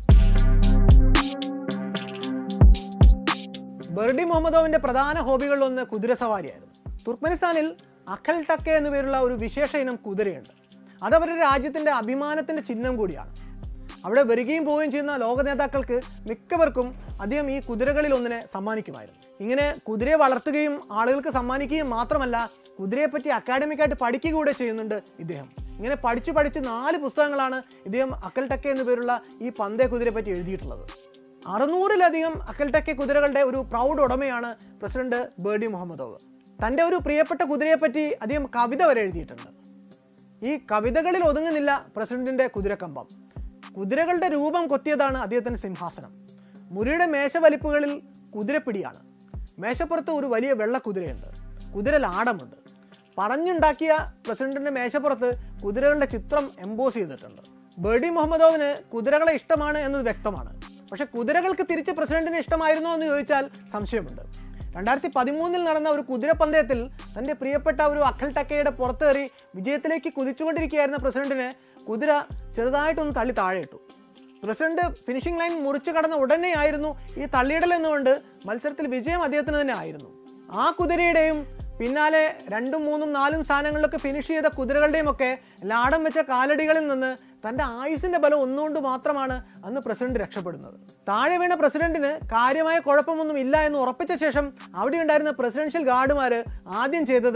ബെർഡി മുഹമ്മദോവിന്റെ പ്രധാന ഹോബികളിലൊന്ന് കുതിരസവാരിയായിരുന്നു തുർക്ക്മെനിസ്ഥാനിൽ അഖൽ ടക്കെ എന്നു പേരുള്ള ഒരു വിശേഷ ഇനം കുതിരയുണ്ട് അത് അവരുടെ രാജ്യത്തിന്റെ അഭിമാനത്തിന്റെ ചിഹ്നം കൂടിയാണ് അവിടെ വരികയും പോവുകയും ചെയ്യുന്ന ലോക നേതാക്കൾക്ക് മിക്കവർക്കും അദ്ദേഹം ഈ കുതിരകളിൽ ഒന്നിനെ സമ്മാനിക്കുമായിരുന്നു ഇങ്ങനെ കുതിരയെ വളർത്തുകയും ആളുകൾക്ക് സമ്മാനിക്കുകയും മാത്രമല്ല കുതിരയെപ്പറ്റി അക്കാഡമിക്കായിട്ട് പഠിക്കുക കൂടെ ചെയ്യുന്നുണ്ട് ഇദ്ദേഹം ഇങ്ങനെ പഠിച്ചു പഠിച്ച് നാല് പുസ്തകങ്ങളാണ് ഇദ്ദേഹം അക്കൽ ടക്കെ എന്നു പേരുള്ള ഈ പന്തേ കുതിരയെ പറ്റി എഴുതിയിട്ടുള്ളത് അറുന്നൂറിലധികം അക്കൽട്ടക്കെ കുതിരകളുടെ ഒരു പ്രൗഡ് ഉടമയാണ് പ്രസിഡന്റ് ബേർഡി മുഹമ്മദോവ് തൻ്റെ ഒരു പ്രിയപ്പെട്ട കുതിരയെപ്പറ്റി അദ്ദേഹം കവിത വരെ എഴുതിയിട്ടുണ്ട് ഈ കവിതകളിൽ ഒതുങ്ങുന്നില്ല പ്രസിഡന്റിന്റെ കുതിരക്കമ്പം കുതിരകളുടെ രൂപം കൊത്തിയതാണ് അദ്ദേഹത്തിന്റെ സിംഹാസനം മുറിയുടെ മേശവലിപ്പുകളിൽ കുതിരപ്പിടിയാണ് മേശപ്പുറത്ത് ഒരു വലിയ വെള്ള കുതിരയുണ്ട് കുതിര ലാടമുണ്ട് പറഞ്ഞുണ്ടാക്കിയ പ്രസിഡന്റിന്റെ മേശപ്പുറത്ത് കുതിരകളുടെ ചിത്രം എംബോസ് ചെയ്തിട്ടുണ്ട് ബേർഡി മുഹമ്മദോവിന് കുതിരകളെ ഇഷ്ടമാണ് എന്നത് വ്യക്തമാണ് പക്ഷെ കുതിരകൾക്ക് തിരിച്ച് പ്രസിഡന്റിനെ ഇഷ്ടമായിരുന്നോ എന്ന് ചോദിച്ചാൽ സംശയമുണ്ട് രണ്ടായിരത്തി പതിമൂന്നിൽ നടന്ന ഒരു കുതിരപ്പന്തയത്തിൽ തൻ്റെ പ്രിയപ്പെട്ട ഒരു അഖൽ ടക്കയുടെ പുറത്തേറി വിജയത്തിലേക്ക് കുതിച്ചുകൊണ്ടിരിക്കുകയായിരുന്ന പ്രസിഡന്റിനെ കുതിര ചെറുതായിട്ടൊന്ന് തള്ളി താഴെയിട്ടു പ്രസിഡന്റ് ഫിനിഷിംഗ് ലൈൻ മുറിച്ചു കടന്ന ഉടനെയായിരുന്നു ഈ തള്ളിയിടൽ എന്നുകൊണ്ട് മത്സരത്തിൽ വിജയം അദ്ദേഹത്തിന് തന്നെ ആയിരുന്നു ആ കുതിരയുടെയും പിന്നാലെ രണ്ടും മൂന്നും നാലും സ്ഥാനങ്ങളിലൊക്കെ ഫിനിഷ് ചെയ്ത കുതിരകളുടെയും ഒക്കെ ലാടം വെച്ച കാലടികളിൽ നിന്ന് തൻ്റെ ആയുസിന്റെ ബലം ഒന്നുകൊണ്ട് മാത്രമാണ് അന്ന് പ്രസിഡന്റ് രക്ഷപ്പെടുന്നത് താഴെ വീണ പ്രസിഡന്റിന് കാര്യമായ കുഴപ്പമൊന്നും ഇല്ല എന്ന് ഉറപ്പിച്ച ശേഷം അവിടെ ഉണ്ടായിരുന്ന പ്രസിഡൻഷ്യൽ ഗാർഡുമാർ ആദ്യം ചെയ്തത്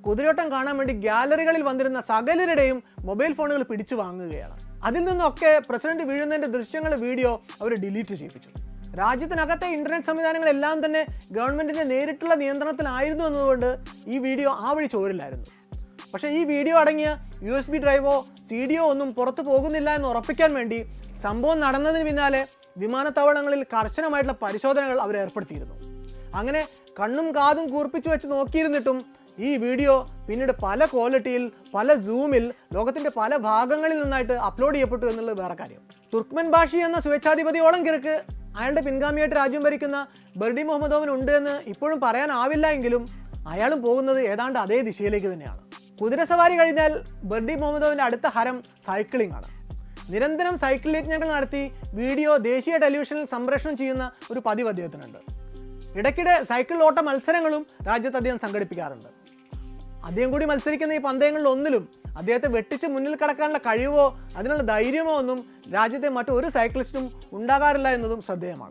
കുതിരോട്ടം കാണാൻ വേണ്ടി ഗാലറികളിൽ വന്നിരുന്ന സകലരുടെയും മൊബൈൽ ഫോണുകൾ പിടിച്ചു വാങ്ങുകയാണ് അതിൽ നിന്നൊക്കെ പ്രസിഡന്റ് വീഴുന്നതിന്റെ ദൃശ്യങ്ങൾ വീഡിയോ അവർ ഡിലീറ്റ് ചെയ്യിപ്പിച്ചു രാജ്യത്തിനകത്തെ ഇന്റർനെറ്റ് സംവിധാനങ്ങളെല്ലാം തന്നെ ഗവൺമെന്റിന്റെ നേരിട്ടുള്ള നിയന്ത്രണത്തിലായിരുന്നു എന്നതുകൊണ്ട് ഈ വീഡിയോ ആ വഴി ചോരില്ലായിരുന്നു പക്ഷേ ഈ വീഡിയോ അടങ്ങിയ യു എസ് ബി ഡ്രൈവോ സി ഡിയോ ഒന്നും പുറത്തു പോകുന്നില്ല എന്ന് ഉറപ്പിക്കാൻ വേണ്ടി സംഭവം നടന്നതിന് പിന്നാലെ വിമാനത്താവളങ്ങളിൽ കർശനമായിട്ടുള്ള പരിശോധനകൾ അവർ ഏർപ്പെടുത്തിയിരുന്നു അങ്ങനെ കണ്ണും കാതും കൂർപ്പിച്ചു വെച്ച് നോക്കിയിരുന്നിട്ടും ഈ വീഡിയോ പിന്നീട് പല ക്വാളിറ്റിയിൽ പല സൂമിൽ ലോകത്തിന്റെ പല ഭാഗങ്ങളിൽ നിന്നായിട്ട് അപ്ലോഡ് ചെയ്യപ്പെട്ടു എന്നുള്ളത് വേറെ കാര്യം തുർക്ക്മൻ ഭാഷി എന്ന സ്വേച്ഛാധിപതിയോളം കിറക്ക് അയാളുടെ പിൻഗാമിയായിട്ട് രാജ്യം ഭരിക്കുന്ന ബർഡി മുഹമ്മദോവൻ ഉണ്ട് എന്ന് ഇപ്പോഴും പറയാനാവില്ല എങ്കിലും അയാളും പോകുന്നത് ഏതാണ്ട് അതേ ദിശയിലേക്ക് തന്നെയാണ് കുതിരസവാരി കഴിഞ്ഞാൽ ബർഡി മുഹമ്മദോവിന്റെ അടുത്ത ഹരം സൈക്ലിംഗ് ആണ് നിരന്തരം സൈക്കിൾ യജ്ഞങ്ങൾ നടത്തി വീഡിയോ ദേശീയ ടെലിവിഷനിൽ സംപ്രേഷണം ചെയ്യുന്ന ഒരു പതിവ് അദ്ദേഹത്തിനുണ്ട് ഇടയ്ക്കിടെ സൈക്കിൾ ഓട്ട മത്സരങ്ങളും രാജ്യത്ത് അദ്ദേഹം സംഘടിപ്പിക്കാറുണ്ട് അദ്ദേഹം കൂടി മത്സരിക്കുന്ന ഈ പന്തയങ്ങളിൽ ഒന്നിലും അദ്ദേഹത്തെ വെട്ടിച്ച് മുന്നിൽ കടക്കാനുള്ള കഴിവോ അതിനുള്ള ധൈര്യമോ ഒന്നും രാജ്യത്തെ മറ്റൊരു സൈക്ലിസ്റ്റും ഉണ്ടാകാറില്ല എന്നതും ശ്രദ്ധേയമാണ്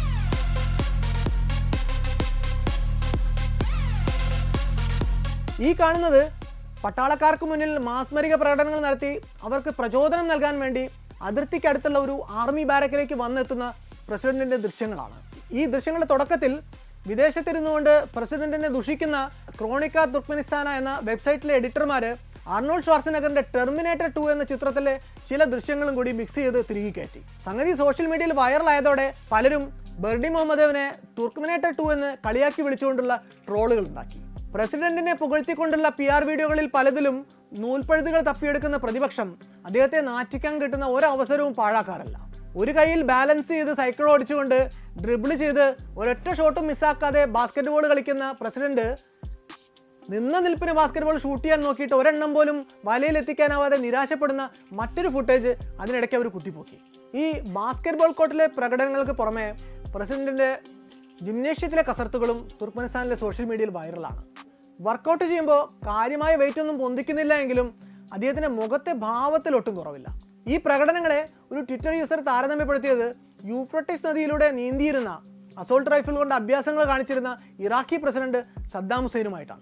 ഈ കാണുന്നത് പട്ടാളക്കാർക്ക് മുന്നിൽ മാസ്മരിക പ്രകടനങ്ങൾ നടത്തി അവർക്ക് പ്രചോദനം നൽകാൻ വേണ്ടി അതിർത്തിക്കടുത്തുള്ള ഒരു ആർമി ബാരക്കിലേക്ക് വന്നെത്തുന്ന പ്രസിഡന്റിന്റെ ദൃശ്യങ്ങളാണ് ഈ ദൃശ്യങ്ങളുടെ തുടക്കത്തിൽ വിദേശത്തിരുന്നുകൊണ്ട് പ്രസിഡന്റിനെ ദുഷിക്കുന്ന ക്രോണിക്ക തുർക്ക്മെനിസ്ഥാന എന്ന വെബ്സൈറ്റിലെ എഡിറ്റർമാര് അർണോൾഡ് ഷ്വാർസനഗറിന്റെ ടെർമിനേറ്റർ ടു എന്ന ചിത്രത്തിലെ ചില ദൃശ്യങ്ങളും കൂടി മിക്സ് ചെയ്ത് തിരികെ കയറ്റി സംഗതി സോഷ്യൽ മീഡിയയിൽ വൈറലായതോടെ പലരും ബർഡി മുഹമ്മദേവിനെ തുർക്ക്മിനേറ്റർ ടു എന്ന് കളിയാക്കി വിളിച്ചുകൊണ്ടുള്ള ട്രോളുകൾ ഉണ്ടാക്കി പ്രസിഡന്റിനെ പുകഴ്ത്തിക്കൊണ്ടുള്ള പി ആർ വീഡിയോകളിൽ പലതിലും നൂൽപ്പഴുതുകൾ തപ്പിയെടുക്കുന്ന പ്രതിപക്ഷം അദ്ദേഹത്തെ നാറ്റിക്കാൻ കിട്ടുന്ന ഒരവസരവും പാഴാക്കാറില്ല ഒരു കൈയിൽ ബാലൻസ് ചെയ്ത് സൈക്കിൾ ഓടിച്ചുകൊണ്ട് ഡ്രിബിൾ ചെയ്ത് ഒരൊറ്റ ഷോട്ടും മിസ്സാക്കാതെ ബാസ്കറ്റ് ബോൾ കളിക്കുന്ന പ്രസിഡന്റ് നിന്ന നിൽപ്പിന് ബാസ്കറ്റ് ബോൾ ഷൂട്ട് ചെയ്യാൻ നോക്കിയിട്ട് ഒരെണ്ണം പോലും വലയിൽ എത്തിക്കാനാവാതെ നിരാശപ്പെടുന്ന മറ്റൊരു ഫുട്ടേജ് അതിനിടയ്ക്ക് അവർ കുത്തിപ്പോക്കി ഈ ബാസ്കറ്റ് ബോൾ കോർട്ടിലെ പ്രകടനങ്ങൾക്ക് പുറമെ പ്രസിഡന്റിന്റെ ജിംനേഷ്യത്തിലെ കസർത്തുകളും തുർക്ക്മെനിസ്ഥാനിലെ സോഷ്യൽ മീഡിയയിൽ വൈറലാണ് വർക്കൗട്ട് ചെയ്യുമ്പോൾ കാര്യമായ വെയിറ്റ് ഒന്നും പൊന്തിക്കുന്നില്ല എങ്കിലും അദ്ദേഹത്തിന്റെ മുഖത്തെ ഭാവത്തിൽ ഒട്ടും കുറവില്ല ഈ പ്രകടനങ്ങളെ ഒരു ട്വിറ്റർ യൂസർ താരതമ്യപ്പെടുത്തിയത് യൂഫ്രട്ടിസ് നദിയിലൂടെ നീന്തിയിരുന്ന അസോൾട്ട് റൈഫിൾ കൊണ്ട് അഭ്യാസങ്ങൾ കാണിച്ചിരുന്ന ഇറാഖി പ്രസിഡന്റ് സദ്ദാം ഹുസൈനുമായിട്ടാണ്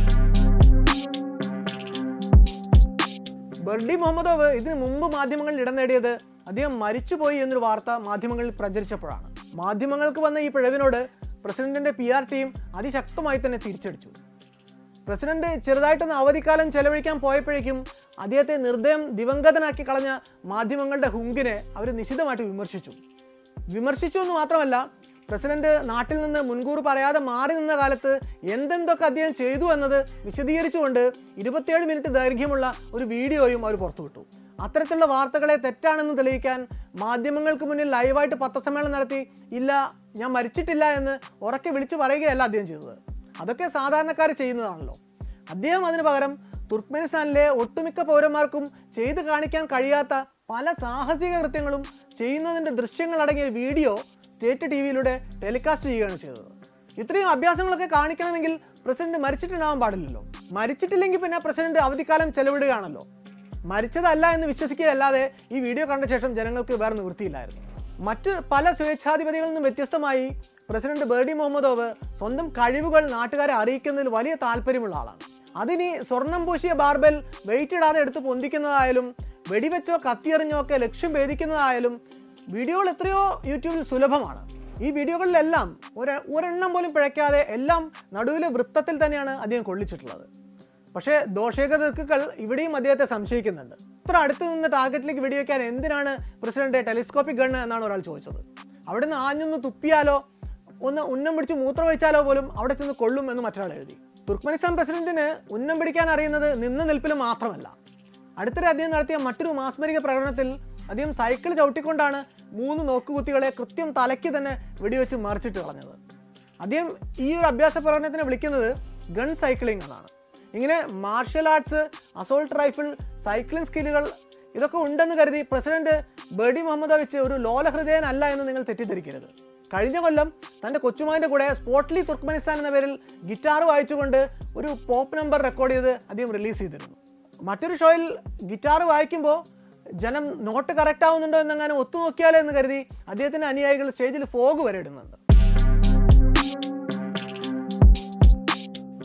ബർഡി മുഹമ്മദോവ് ഇതിനു മുമ്പ് മാധ്യമങ്ങളിൽ ഇടം നേടിയത് അദ്ദേഹം മരിച്ചുപോയി എന്നൊരു വാർത്ത മാധ്യമങ്ങളിൽ പ്രചരിച്ചപ്പോഴാണ് മാധ്യമങ്ങൾക്ക് വന്ന ഈ പിഴവിനോട് പ്രസിഡന്റിന്റെ പി ആർ ടീം അതിശക്തമായി തന്നെ തിരിച്ചടിച്ചു പ്രസിഡന്റ് ചെറുതായിട്ടൊന്ന് അവധിക്കാലം ചെലവഴിക്കാൻ പോയപ്പോഴേക്കും അദ്ദേഹത്തെ നിർദ്ദയം ദിവംഗതനാക്കി കളഞ്ഞ മാധ്യമങ്ങളുടെ ഹുങ്കിനെ അവർ നിശിതമായിട്ട് വിമർശിച്ചു വിമർശിച്ചു എന്ന് മാത്രമല്ല പ്രസിഡന്റ് നാട്ടിൽ നിന്ന് മുൻകൂർ പറയാതെ മാറി നിന്ന കാലത്ത് എന്തെന്തൊക്കെ അദ്ദേഹം ചെയ്തു എന്നത് വിശദീകരിച്ചുകൊണ്ട് ഇരുപത്തിയേഴ് മിനിറ്റ് ദൈർഘ്യമുള്ള ഒരു വീഡിയോയും അവർ പുറത്തുവിട്ടു അത്തരത്തിലുള്ള വാർത്തകളെ തെറ്റാണെന്ന് തെളിയിക്കാൻ മാധ്യമങ്ങൾക്ക് മുന്നിൽ ലൈവായിട്ട് പത്രസമ്മേളനം നടത്തി ഇല്ല ഞാൻ മരിച്ചിട്ടില്ല എന്ന് ഉറക്കെ വിളിച്ചു പറയുകയല്ല അദ്ദേഹം ചെയ്തത് അതൊക്കെ സാധാരണക്കാർ ചെയ്യുന്നതാണല്ലോ അദ്ദേഹം അതിന് പകരം തുർക്ക്മെനിസ്ഥാനിലെ ഒട്ടുമിക്ക പൗരന്മാർക്കും ചെയ്തു കാണിക്കാൻ കഴിയാത്ത പല സാഹസിക കൃത്യങ്ങളും ചെയ്യുന്നതിൻ്റെ ദൃശ്യങ്ങൾ അടങ്ങിയ വീഡിയോ സ്റ്റേറ്റ് ടി വിയിലൂടെ ടെലികാസ്റ്റ് ചെയ്യുകയാണ് ചെയ്തത് ഇത്രയും അഭ്യാസങ്ങളൊക്കെ കാണിക്കണമെങ്കിൽ പ്രസിഡന്റ് മരിച്ചിട്ടുണ്ടാവാൻ പാടില്ലല്ലോ മരിച്ചിട്ടില്ലെങ്കിൽ പിന്നെ പ്രസിഡന്റ് അവധിക്കാലം ചെലവിടുകയാണല്ലോ മരിച്ചതല്ല എന്ന് വിശ്വസിക്കുകയല്ലാതെ ഈ വീഡിയോ കണ്ട ശേഷം ജനങ്ങൾക്ക് വേറെ നിവൃത്തിയില്ലായിരുന്നു മറ്റ് പല സ്വേച്ഛാധിപതികളിൽ നിന്നും വ്യത്യസ്തമായി പ്രസിഡന്റ് ബേർഡി മുഹമ്മദോവ് സ്വന്തം കഴിവുകൾ നാട്ടുകാരെ അറിയിക്കുന്നതിൽ വലിയ താല്പര്യമുള്ള ആളാണ് അതിനി സ്വർണം പൂശിയ ബാർബൽ വെയിറ്റ് ഇടാതെ എടുത്ത് പൊന്തിക്കുന്നതായാലും വെടിവെച്ചോ കത്തിയെറിഞ്ഞോ ഒക്കെ ലക്ഷ്യം ഭേദിക്കുന്നതായാലും വീഡിയോകൾ എത്രയോ യൂട്യൂബിൽ സുലഭമാണ് ഈ വീഡിയോകളിലെല്ലാം ഒരു ഒരെണ്ണം പോലും പിഴയ്ക്കാതെ എല്ലാം നടുവിലെ വൃത്തത്തിൽ തന്നെയാണ് അദ്ദേഹം കൊള്ളിച്ചിട്ടുള്ളത് പക്ഷേ ദോഷേക ദിക്കുകൾ ഇവിടെയും അദ്ദേഹത്തെ സംശയിക്കുന്നുണ്ട് ഇത്ര അടുത്ത് നിന്ന് ടാർഗറ്റിലേക്ക് വെടിവെക്കാൻ എന്തിനാണ് പ്രസിഡന്റ് ടെലിസ്കോപ്പിക് ഗണ്ണ് എന്നാണ് ഒരാൾ ചോദിച്ചത് അവിടെ നിന്ന് ആഞ്ഞൊന്ന് തുപ്പിയാലോ ഒന്ന് ഉന്നം പിടിച്ച് മൂത്രം ഒഴിച്ചാലോ പോലും അവിടെ ചെന്ന് കൊള്ളും എന്ന് മറ്റൊരാൾ എഴുതി തുർക്ക്മെനിസ്ഥാൻ പ്രസിഡന്റിന് ഉന്നം പിടിക്കാൻ അറിയുന്നത് നിന്ന നിൽപ്പിൽ മാത്രമല്ല അടുത്തിടെ അദ്ദേഹം നടത്തിയ മറ്റൊരു മാസ്മരിക പ്രകടനത്തിൽ അദ്ദേഹം സൈക്കിൾ ചവിട്ടിക്കൊണ്ടാണ് മൂന്ന് നോക്കുകുത്തികളെ കൃത്യം തലയ്ക്ക് തന്നെ വെടിവെച്ച് മറിച്ചിട്ട് കളഞ്ഞത് അദ്ദേഹം ഈ ഒരു അഭ്യാസ പ്രകടനത്തിനെ വിളിക്കുന്നത് ഗൺ സൈക്ലിംഗ് എന്നാണ് ഇങ്ങനെ martial arts assault rifle cycling സ്കില്ലുകൾ ഇതൊക്കെ ഉണ്ടെന്ന് കരുതി പ്രസിഡന്റ് ബേഡി മുഹമ്മദ് വെച്ച് ഒരു ലോലഹൃദയനല്ല എന്ന് നിങ്ങൾ തെറ്റിദ്ധരിക്കരുത് കഴിഞ്ഞ കൊല്ലം തൻ്റെ കൊച്ചുമാൻ്റെ കൂടെ സ്പോട്ട്ലി തുർക്ക്മെനിസ്ഥാൻ എന്ന പേരിൽ ഗിറ്റാർ വായിച്ചുകൊണ്ട് ഒരു പോപ്പ് നമ്പർ റെക്കോർഡ് ചെയ്ത് അദ്ദേഹം റിലീസ് ചെയ്തിരുന്നു മറ്റൊരു ഷോയിൽ ഗിറ്റാർ വായിക്കുമ്പോൾ ജനം നോട്ട് കറക്റ്റ് ആവുന്നുണ്ടോ എന്നെങ്ങാനും ഒത്തുനോക്കിയാലോ എന്ന് കരുതി അദ്ദേഹത്തിൻ്റെ അനുയായികൾ സ്റ്റേജിൽ ഫോഗ് വരെ ഇടുന്നുണ്ട്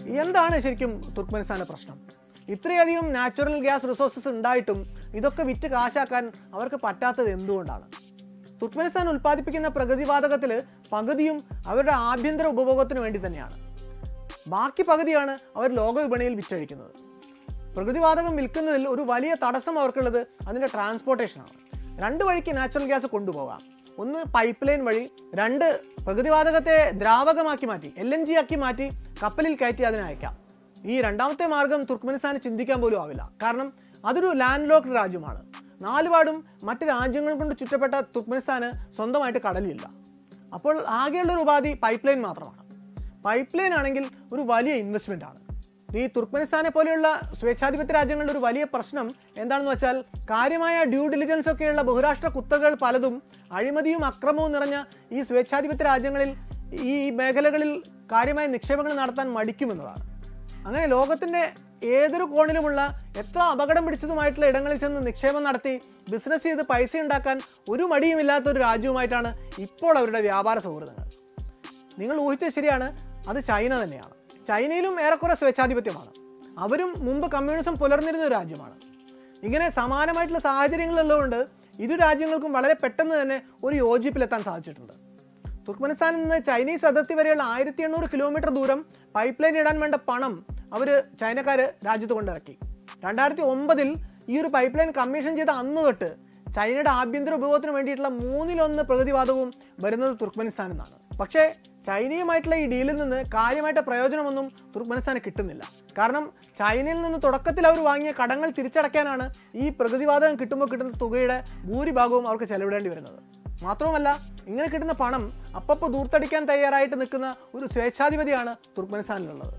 എന്താണ് ശരിക്കും തുർക്ക്മെനിസ്ഥാന്റെ പ്രശ്നം ഇത്രയധികം നാച്ചുറൽ ഗ്യാസ് റിസോഴ്സസ് ഉണ്ടായിട്ടും ഇതൊക്കെ വിറ്റ് കാശാക്കാൻ അവർക്ക് പറ്റാത്തത് എന്തുകൊണ്ടാണ് തുർക്ക്മെനിസ്ഥാൻ ഉൽപ്പാദിപ്പിക്കുന്ന പ്രകൃതിവാതകത്തിൽ പകുതിയും അവരുടെ ആഭ്യന്തര ഉപഭോഗത്തിന് വേണ്ടി തന്നെയാണ് ബാക്കി പകുതിയാണ് അവർ ലോക വിപണിയിൽ വിറ്റഴിക്കുന്നത് പ്രകൃതിവാതകം വിൽക്കുന്നതിൽ ഒരു വലിയ തടസ്സം അവർക്കുള്ളത് അതിൻ്റെ ട്രാൻസ്പോർട്ടേഷനാണ് രണ്ട് വഴിക്ക് നാച്ചുറൽ ഗ്യാസ് കൊണ്ടുപോകാം ഒന്ന് പൈപ്പ് ലൈൻ വഴി രണ്ട് പ്രകൃതിവാതകത്തെ ദ്രാവകമാക്കി മാറ്റി എൽ എൻ ജി ആക്കി മാറ്റി കപ്പലിൽ കയറ്റി അതിനെ അയക്കാം ഈ രണ്ടാമത്തെ മാർഗം തുർക്ക്മെനിസ്ഥാന് ചിന്തിക്കാൻ പോലും ആവില്ല കാരണം അതൊരു ലാൻഡ് ലോക്ക്ഡ് രാജ്യമാണ് നാലുപാടും മറ്റ് രാജ്യങ്ങൾ കൊണ്ട് ചുറ്റപ്പെട്ട തുർക്ക്മെനിസ്ഥാന് സ്വന്തമായിട്ട് കടലില്ല അപ്പോൾ ആകെയുള്ള ഒരു ഉപാധി പൈപ്പ് ലൈൻ മാത്രമാണ് പൈപ്പ് ലൈൻ ആണെങ്കിൽ ഒരു വലിയ ഇൻവെസ്റ്റ്മെന്റ് ആണ് ഈ തുർക്ക്മെനിസ്ഥാനെ പോലെയുള്ള സ്വേച്ഛാധിപത്യ രാജ്യങ്ങളുടെ ഒരു വലിയ പ്രശ്നം എന്താണെന്ന് വെച്ചാൽ കാര്യമായ ഡ്യൂ ഡിലിജൻസ് ഒക്കെയുള്ള ബഹുരാഷ്ട്ര കുത്തകൾ പലതും അഴിമതിയും അക്രമവും നിറഞ്ഞ ഈ സ്വേച്ഛാധിപത്യ രാജ്യങ്ങളിൽ ഈ മേഖലകളിൽ കാര്യമായ നിക്ഷേപങ്ങൾ നടത്താൻ മടിക്കുമെന്നതാണ് അങ്ങനെ ലോകത്തിന്റെ ഏതൊരു കോണിലുമുള്ള എത്ര അപകടം പിടിച്ചതുമായിട്ടുള്ള ഇടങ്ങളിൽ ചെന്ന് നിക്ഷേപം നടത്തി ബിസിനസ് ചെയ്ത് പൈസ ഉണ്ടാക്കാൻ ഒരു മടിയുമില്ലാത്ത ഒരു രാജ്യവുമായിട്ടാണ് ഇപ്പോൾ അവരുടെ വ്യാപാര സൗഹൃദങ്ങൾ നിങ്ങൾ ഊഹിച്ചത് ശരിയാണ് അത് ചൈന തന്നെയാണ് ചൈനയിലും ഏറെക്കുറെ സ്വേച്ഛാധിപത്യമാണ് അവരും മുമ്പ് കമ്മ്യൂണിസം പുലർന്നിരുന്ന ഒരു രാജ്യമാണ് ഇങ്ങനെ സമാനമായിട്ടുള്ള സാഹചര്യങ്ങളുള്ളതുകൊണ്ട് ഇരു രാജ്യങ്ങൾക്കും വളരെ പെട്ടെന്ന് തന്നെ ഒരു യോജിപ്പിലെത്താൻ സാധിച്ചിട്ടുണ്ട് തുർക്ക്മെനിസ്ഥാനിൽ നിന്ന് ചൈനീസ് അതിർത്തി വരെയുള്ള ആയിരത്തി എണ്ണൂറ് കിലോമീറ്റർ ദൂരം പൈപ്പ് ലൈൻ ഇടാൻ വേണ്ട പണം അവർ ചൈനക്കാർ രാജ്യത്ത് കൊണ്ടിറക്കി രണ്ടായിരത്തി ഒമ്പതിൽ ഈ ഒരു പൈപ്പ് ലൈൻ കമ്മീഷൻ ചെയ്ത അന്ന് തൊട്ട് ചൈനയുടെ ആഭ്യന്തര ഉപയോഗത്തിന് വേണ്ടിയിട്ടുള്ള മൂന്നിലൊന്ന് പ്രകൃതിവാദവും വരുന്നത് തുർക്ക്മെനിസ്ഥാനിൽ നിന്നാണ് പക്ഷേ ചൈനയുമായിട്ടുള്ള ഈ ഡീലിൽ നിന്ന് കാര്യമായിട്ട് പ്രയോജനമൊന്നും തുർക്ക്മെനിസ്ഥാന് കിട്ടുന്നില്ല കാരണം ചൈനയിൽ നിന്ന് തുടക്കത്തിൽ അവർ വാങ്ങിയ കടങ്ങൾ തിരിച്ചടയ്ക്കാനാണ് ഈ പ്രകൃതിവാതകം കിട്ടുമ്പോൾ കിട്ടുന്ന തുകയുടെ ഭൂരിഭാഗവും അവർക്ക് ചെലവിടേണ്ടി വരുന്നത് മാത്രവുമല്ല ഇങ്ങനെ കിട്ടുന്ന പണം അപ്പപ്പോൾ ദൂർത്തടിക്കാൻ തയ്യാറായിട്ട് നിൽക്കുന്ന ഒരു സ്വേച്ഛാധിപതിയാണ് തുർക്ക്മെനിസ്ഥാനിലുള്ളത്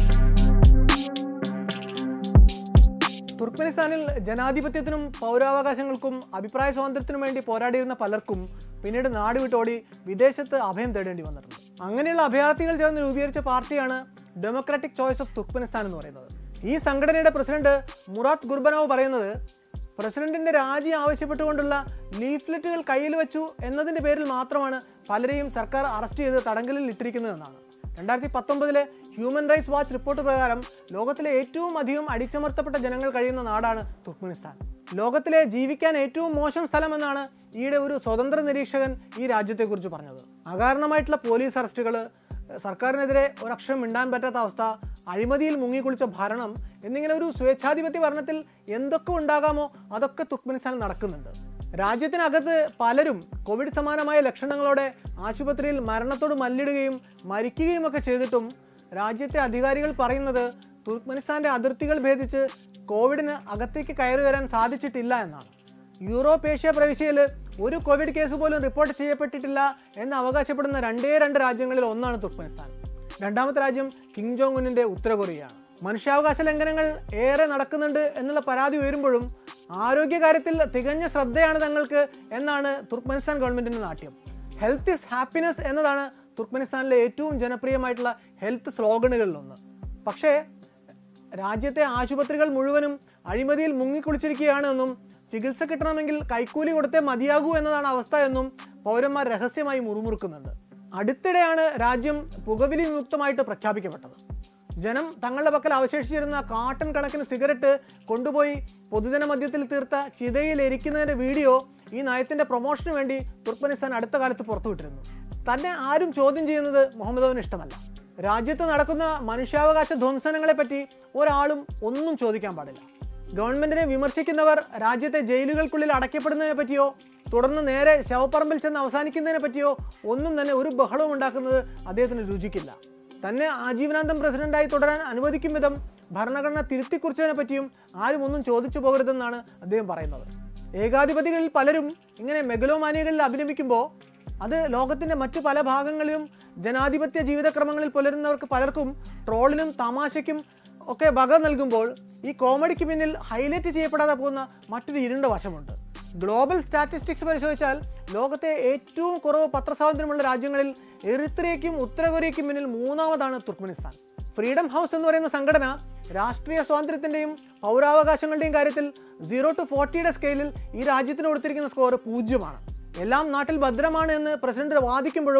തുർക്ക്മെനിസ്ഥാനിൽ ജനാധിപത്യത്തിനും പൗരാവകാശങ്ങൾക്കും അഭിപ്രായ സ്വാതന്ത്ര്യത്തിനും വേണ്ടി പോരാടിയിരുന്ന പലർക്കും പിന്നീട് നാട് വിട്ടോടി വിദേശത്ത് അഭയം തേടേണ്ടി വന്നിട്ടുണ്ട് അങ്ങനെയുള്ള അഭയാർത്ഥികൾ ചേർന്ന് രൂപീകരിച്ച പാർട്ടിയാണ് ഡെമോക്രാറ്റിക് ചോയ്സ് ഓഫ് തുർക്ക്മെനിസ്ഥാൻ എന്ന് പറയുന്നത് ഈ സംഘടനയുടെ പ്രസിഡന്റ് മുറാത്ത് ഗുർബനോവ് പറയുന്നത് പ്രസിഡന്റിന്റെ രാജി ആവശ്യപ്പെട്ടുകൊണ്ടുള്ള ലീഫ്ലെറ്റുകൾ കയ്യിൽ വെച്ചു എന്നതിന്റെ പേരിൽ മാത്രമാണ് പലരെയും സർക്കാർ അറസ്റ്റ് ചെയ്ത് തടങ്കലിൽ ഇട്ടിരിക്കുന്നതെന്നാണ് രണ്ടായിരത്തി പത്തൊമ്പതിലെ ഹ്യൂമൻ റൈറ്റ്സ് വാച്ച് റിപ്പോർട്ട് പ്രകാരം ലോകത്തിലെ ഏറ്റവും അധികം അടിച്ചമർത്തപ്പെട്ട ജനങ്ങൾ കഴിയുന്ന നാടാണ് തുർക്ക്മെനിസ്ഥാൻ ലോകത്തിലെ ജീവിക്കാൻ ഏറ്റവും മോശം സ്ഥലമെന്നാണ് ഈയിടെ ഒരു സ്വതന്ത്ര നിരീക്ഷകൻ ഈ രാജ്യത്തെക്കുറിച്ച് പറഞ്ഞത് അകാരണമായിട്ടുള്ള പോലീസ് അറസ്റ്റുകൾ സർക്കാരിനെതിരെ ഒരക്ഷരം മിണ്ടാൻ പറ്റാത്ത അവസ്ഥ അഴിമതിയിൽ മുങ്ങിക്കുളിച്ച ഭരണം എന്നിങ്ങനെ ഒരു സ്വേച്ഛാധിപത്യ ഭരണത്തിൽ എന്തൊക്കെ ഉണ്ടാകാമോ അതൊക്കെ തുർക്ക്മെനിസ്ഥാനിൽ നടക്കുന്നുണ്ട് രാജ്യത്തിനകത്ത് പലരും കോവിഡ് സമാനമായ ലക്ഷണങ്ങളോടെ ആശുപത്രിയിൽ മരണത്തോട് മല്ലിടുകയും മരിക്കുകയും ഒക്കെ ചെയ്തിട്ടും രാജ്യത്തെ അധികാരികൾ പറയുന്നത് തുർക്ക്മെനിസ്ഥാന്റെ അതിർത്തികൾ ഭേദിച്ച് കോവിഡിന് അകത്തേക്ക് കയറി വരാൻ സാധിച്ചിട്ടില്ല എന്നാണ് യൂറോപ്പ് ഏഷ്യ പ്രവിശ്യയിൽ ഒരു കോവിഡ് കേസ് പോലും റിപ്പോർട്ട് ചെയ്യപ്പെട്ടിട്ടില്ല എന്ന് അവകാശപ്പെടുന്ന രണ്ടേ രണ്ട് രാജ്യങ്ങളിൽ ഒന്നാണ് തുർക്ക്മെനിസ്ഥാൻ രണ്ടാമത്തെ രാജ്യം കിങ് ജോങ് ഉന്നിന്റെ ഉത്തര കൊറിയയാണ് മനുഷ്യാവകാശ ലംഘനങ്ങൾ ഏറെ നടക്കുന്നുണ്ട് എന്നുള്ള പരാതി ഉയരുമ്പോഴും ആരോഗ്യകാര്യത്തിൽ തികഞ്ഞ ശ്രദ്ധയാണ് തങ്ങൾക്ക് എന്നാണ് തുർക്ക്മെനിസ്ഥാൻ ഗവൺമെന്റിന്റെ നാട്യം ഹെൽത്ത് ഇസ് ഹാപ്പിനെസ് എന്നതാണ് തുർക്ക്മെനിസ്ഥാനിലെ ഏറ്റവും ജനപ്രിയമായിട്ടുള്ള ഹെൽത്ത് സ്ലോഗനുകളിലൊന്ന് പക്ഷേ രാജ്യത്തെ ആശുപത്രികൾ മുഴുവനും അഴിമതിയിൽ മുങ്ങിക്കുളിച്ചിരിക്കുകയാണെന്നും ചികിത്സ കിട്ടണമെങ്കിൽ കൈക്കൂലി കൊടുത്തേ മതിയാകൂ എന്നതാണ് അവസ്ഥ എന്നും പൗരന്മാർ രഹസ്യമായി മുറുമുറുക്കുന്നുണ്ട് അടുത്തിടെയാണ് രാജ്യം പുകവലി വിമുക്തമായിട്ട് പ്രഖ്യാപിക്കപ്പെട്ടത് ജനം തങ്ങളുടെ പക്കൽ അവശേഷിച്ചിരുന്ന കാട്ടൺ കണക്കിന് സിഗരറ്റ് കൊണ്ടുപോയി പൊതുജന മധ്യത്തിൽ തീർത്ത ചിതയിൽ എരിക്കുന്നതിന്റെ വീഡിയോ ഈ നയത്തിന്റെ പ്രൊമോഷന് വേണ്ടി തുർക്ക്മെനിസ്ഥാൻ അടുത്ത കാലത്ത് പുറത്തുവിട്ടിരുന്നു തന്നെ ആരും ചോദ്യം ചെയ്യുന്നത് മുഹമ്മദോവിന് ഇഷ്ടമല്ല രാജ്യത്ത് നടക്കുന്ന മനുഷ്യാവകാശ ധ്വംസനങ്ങളെ പറ്റി ഒരാളും ഒന്നും ചോദിക്കാൻ പാടില്ല ഗവൺമെന്റിനെ വിമർശിക്കുന്നവർ രാജ്യത്തെ ജയിലുകൾക്കുള്ളിൽ അടയ്ക്കപ്പെടുന്നതിനെ പറ്റിയോ തുടർന്ന് നേരെ ശവപ്പറമ്പിൽ ചെന്ന് അവസാനിക്കുന്നതിനെ പറ്റിയോ ഒന്നും തന്നെ ഒരു ബഹളവും ഉണ്ടാക്കുന്നത് അദ്ദേഹത്തിന് രുചിക്കില്ല തന്നെ ആജീവനാന്തം പ്രസിഡന്റായി തുടരാൻ അനുവദിക്കും വിധം ഭരണഘടന തിരുത്തിക്കുറിച്ചതിനെ പറ്റിയും ആരും ഒന്നും ചോദിച്ചു പോകരുതെന്നാണ് അദ്ദേഹം പറയുന്നത് ഏകാധിപതികളിൽ പലരും ഇങ്ങനെ മെഗലോമാനിയകളിൽ അഭിനമിക്കുമ്പോൾ അത് ലോകത്തിന്റെ മറ്റു പല ഭാഗങ്ങളിലും ജനാധിപത്യ ജീവിതക്രമങ്ങളിൽ പുലരുന്നവർക്ക് പലർക്കും ട്രോളിനും തമാശയ്ക്കും ഒക്കെ വക നൽകുമ്പോൾ ഈ കോമഡിക്ക് പിന്നിൽ ഹൈലൈറ്റ് ചെയ്യപ്പെടാതെ പോകുന്ന മറ്റൊരു ഇരുണ്ട വശമുണ്ട് ഗ്ലോബൽ സ്റ്റാറ്റിസ്റ്റിക്സ് പരിശോധിച്ചാൽ ലോകത്തെ ഏറ്റവും കുറവ് പത്രസ്വാതന്ത്ര്യമുള്ള രാജ്യങ്ങളിൽ എറിത്രയ്ക്കും ഉത്തര കൊറിയയ്ക്കും പിന്നിൽ മൂന്നാമതാണ് തുർക്ക്മെനിസ്ഥാൻ ഫ്രീഡം ഹൗസ് എന്ന് പറയുന്ന സംഘടന രാഷ്ട്രീയ സ്വാതന്ത്ര്യത്തിന്റെയും പൗരാവകാശങ്ങളുടെയും കാര്യത്തിൽ സീറോ ടു ഫോർട്ടിയുടെ സ്കെയിലിൽ ഈ രാജ്യത്തിന് കൊടുത്തിരിക്കുന്ന സ്കോർ പൂജ്യമാണ് എല്ലാം നാട്ടിൽ ഭദ്രമാണ് എന്ന് പ്രസിഡന്റ് വാദിക്കുമ്പോഴും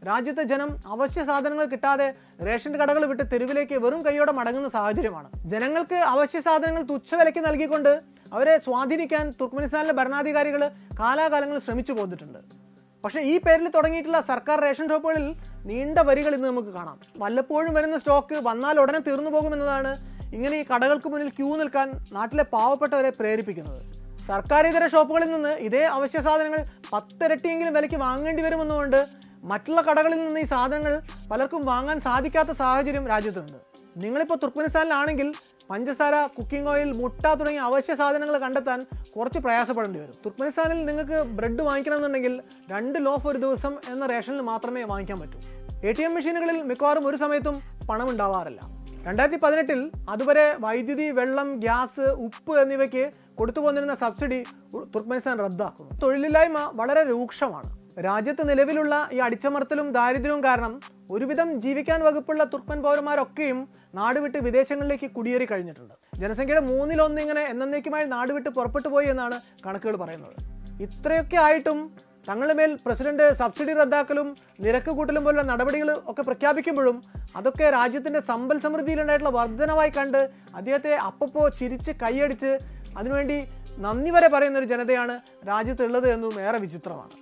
രാജ്യത്തെ ജനം അവശ്യ സാധനങ്ങൾ കിട്ടാതെ റേഷൻ കടകൾ വിട്ട് തെരുവിലേക്ക് വെറും കൈയോടെ മടങ്ങുന്ന സാഹചര്യമാണ് ജനങ്ങൾക്ക് അവശ്യ സാധനങ്ങൾ തുച്ഛവിലയ്ക്ക് നൽകിക്കൊണ്ട് അവരെ സ്വാധീനിക്കാൻ തുർക്ക്മെനിസ്ഥാനിലെ ഭരണാധികാരികൾ കാലാകാലങ്ങളിൽ ശ്രമിച്ചു പോന്നിട്ടുണ്ട് പക്ഷേ ഈ പേരിൽ തുടങ്ങിയിട്ടുള്ള സർക്കാർ റേഷൻ ഷോപ്പുകളിൽ നീണ്ട വരികൾ ഇന്ന് നമുക്ക് കാണാം വല്ലപ്പോഴും വരുന്ന സ്റ്റോക്ക് വന്നാൽ ഉടനെ തീർന്നു പോകുമെന്നതാണ് ഇങ്ങനെ ഈ കടകൾക്ക് മുന്നിൽ ക്യൂ നിൽക്കാൻ നാട്ടിലെ പാവപ്പെട്ടവരെ പ്രേരിപ്പിക്കുന്നത് സർക്കാരിതര ഷോപ്പുകളിൽ നിന്ന് ഇതേ അവശ്യ സാധനങ്ങൾ പത്തിരട്ടിയെങ്കിലും വിലയ്ക്ക് വാങ്ങേണ്ടി വരുമെന്നുകൊണ്ട് മറ്റുള്ള കടകളിൽ നിന്ന് ഈ സാധനങ്ങൾ പലർക്കും വാങ്ങാൻ സാധിക്കാത്ത സാഹചര്യം രാജ്യത്തുണ്ട് നിങ്ങളിപ്പോൾ തുർക്ക്മെനിസ്ഥാനിലാണെങ്കിൽ പഞ്ചസാര കുക്കിംഗ് ഓയിൽ മുട്ട തുടങ്ങിയ അവശ്യ സാധനങ്ങൾ കണ്ടെത്താൻ കുറച്ച് പ്രയാസപ്പെടേണ്ടി വരും തുർക്ക്മെനിസ്ഥാനിൽ നിങ്ങൾക്ക് ബ്രെഡ് വാങ്ങിക്കണമെന്നുണ്ടെങ്കിൽ രണ്ട് ലോഫ് ഒരു ദിവസം എന്ന റേഷനിൽ മാത്രമേ വാങ്ങിക്കാൻ പറ്റൂ എ ടി എം മെഷീനുകളിൽ മിക്കവാറും ഒരു സമയത്തും പണം ഉണ്ടാവാറില്ല രണ്ടായിരത്തി പതിനെട്ടിൽ അതുവരെ വൈദ്യുതി വെള്ളം ഗ്യാസ് ഉപ്പ് എന്നിവയ്ക്ക് കൊടുത്തു പോന്നിരുന്ന സബ്സിഡി ഉ- തുർക്ക്മെനിസ്ഥാൻ റദ്ദാക്കുന്നു തൊഴിലില്ലായ്മ വളരെ രൂക്ഷമാണ് രാജ്യത്ത് നിലവിലുള്ള ഈ അടിച്ചമർത്തലും ദാരിദ്ര്യവും കാരണം ഒരുവിധം ജീവിക്കാൻ വകുപ്പുള്ള തുർക്കൻ പൗരന്മാരൊക്കെയും നാടുവിട്ട് വിദേശങ്ങളിലേക്ക് കുടിയേറി കഴിഞ്ഞിട്ടുണ്ട് ജനസംഖ്യയുടെ മൂന്നിലൊന്ന് ഇങ്ങനെ എന്നേക്കുമായി നാടുവിട്ട് പുറപ്പെട്ടു പോയി എന്നാണ് കണക്കുകൾ പറയുന്നത് ഇത്രയൊക്കെ ആയിട്ടും തങ്ങളുടെ മേൽ പ്രസിഡന്റ് സബ്സിഡി റദ്ദാക്കലും നിരക്ക് കൂട്ടലും പോലുള്ള നടപടികൾ ഒക്കെ പ്രഖ്യാപിക്കുമ്പോഴും അതൊക്കെ രാജ്യത്തിന്റെ സമ്പൽ സമൃദ്ധിയിലുണ്ടായിട്ടുള്ള വർധനവായി കണ്ട് അദ്ദേഹത്തെ അപ്പപ്പോ ചിരിച്ച് കൈയടിച്ച് അതിനുവേണ്ടി നന്ദി വരെ പറയുന്ന ഒരു ജനതയാണ് രാജ്യത്തുള്ളത് എന്നതും ഏറെ വിചിത്രമാണ്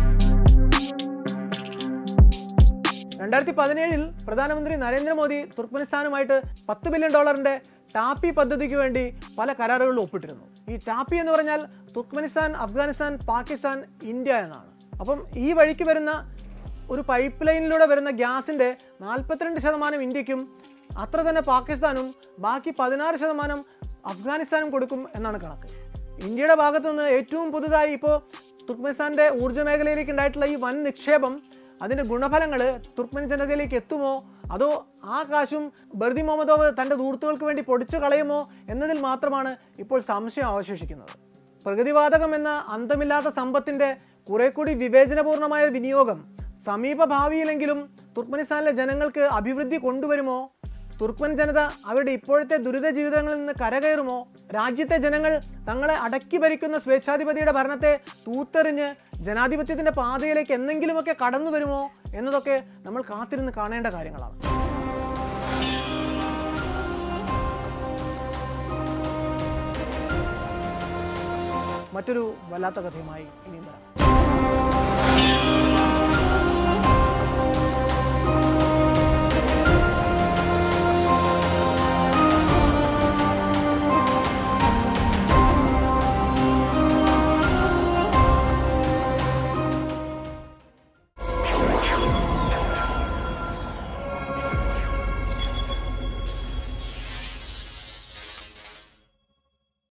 രണ്ടായിരത്തി പതിനേഴിൽ പ്രധാനമന്ത്രി നരേന്ദ്രമോദി തുർക്ക്മെനിസ്ഥാനുമായിട്ട് പത്ത് ബില്യൺ ഡോളറിന്റെ ടാപ്പി പദ്ധതിക്ക് വേണ്ടി പല കരാറുകളിൽ ഒപ്പിട്ടിരുന്നു ഈ ടാപ്പി എന്ന് പറഞ്ഞാൽ തുർക്ക്മെനിസ്ഥാൻ അഫ്ഗാനിസ്ഥാൻ പാകിസ്ഥാൻ ഇന്ത്യ എന്നാണ് അപ്പം ഈ വഴിക്ക് വരുന്ന ഒരു പൈപ്പ് ലൈനിലൂടെ വരുന്ന ഗ്യാസിന്റെ നാൽപ്പത്തിരണ്ട് ശതമാനം ഇന്ത്യക്കും അത്ര തന്നെ പാകിസ്ഥാനും ബാക്കി പതിനാറ് ശതമാനം അഫ്ഗാനിസ്ഥാനും കൊടുക്കും എന്നാണ് കണക്ക് ഇന്ത്യയുടെ ഭാഗത്തു നിന്ന് ഏറ്റവും പുതുതായി ഇപ്പോൾ തുർക്ക്മെനിസ്ഥാന്റെ ഊർജ്ജ മേഖലയിലേക്ക് ഉണ്ടായിട്ടുള്ള ഈ വൻ നിക്ഷേപം അതിന്റെ ഗുണഫലങ്ങൾ തുർക്ക്മെൻ ജനതയിലേക്ക് എത്തുമോ അതോ ആ കാശും ബർദി മുഹമ്മദോവ് തന്റെ ദൂർത്തുകൾക്ക് വേണ്ടി പൊടിച്ചു കളയുമോ എന്നതിൽ മാത്രമാണ് ഇപ്പോൾ സംശയം അവശേഷിക്കുന്നത് പ്രകൃതിവാതകം എന്ന അന്തമില്ലാത്ത സമ്പത്തിന്റെ കുറെ കൂടി വിവേചനപൂർണമായ വിനിയോഗം സമീപ ഭാവിയിലെങ്കിലും തുർക്ക്മെനിസ്ഥാനിലെ ജനങ്ങൾക്ക് അഭിവൃദ്ധി കൊണ്ടുവരുമോ തുർക്ക്മൻ ജനത അവരുടെ ഇപ്പോഴത്തെ ദുരിത ജീവിതങ്ങളിൽ നിന്ന് കരകയറുമോ രാജ്യത്തെ ജനങ്ങൾ തങ്ങളെ അടക്കി ഭരിക്കുന്ന സ്വേച്ഛാധിപതിയുടെ ഭരണത്തെ തൂത്തെറിഞ്ഞ് ജനാധിപത്യത്തിന്റെ പാതയിലേക്ക് എന്തെങ്കിലുമൊക്കെ കടന്നു വരുമോ എന്നതൊക്കെ നമ്മൾ കാത്തിരുന്ന് കാണേണ്ട കാര്യങ്ങളാണ് മറ്റൊരു വല്ലാത്ത കഥയുമായി ഇനിയും വരാം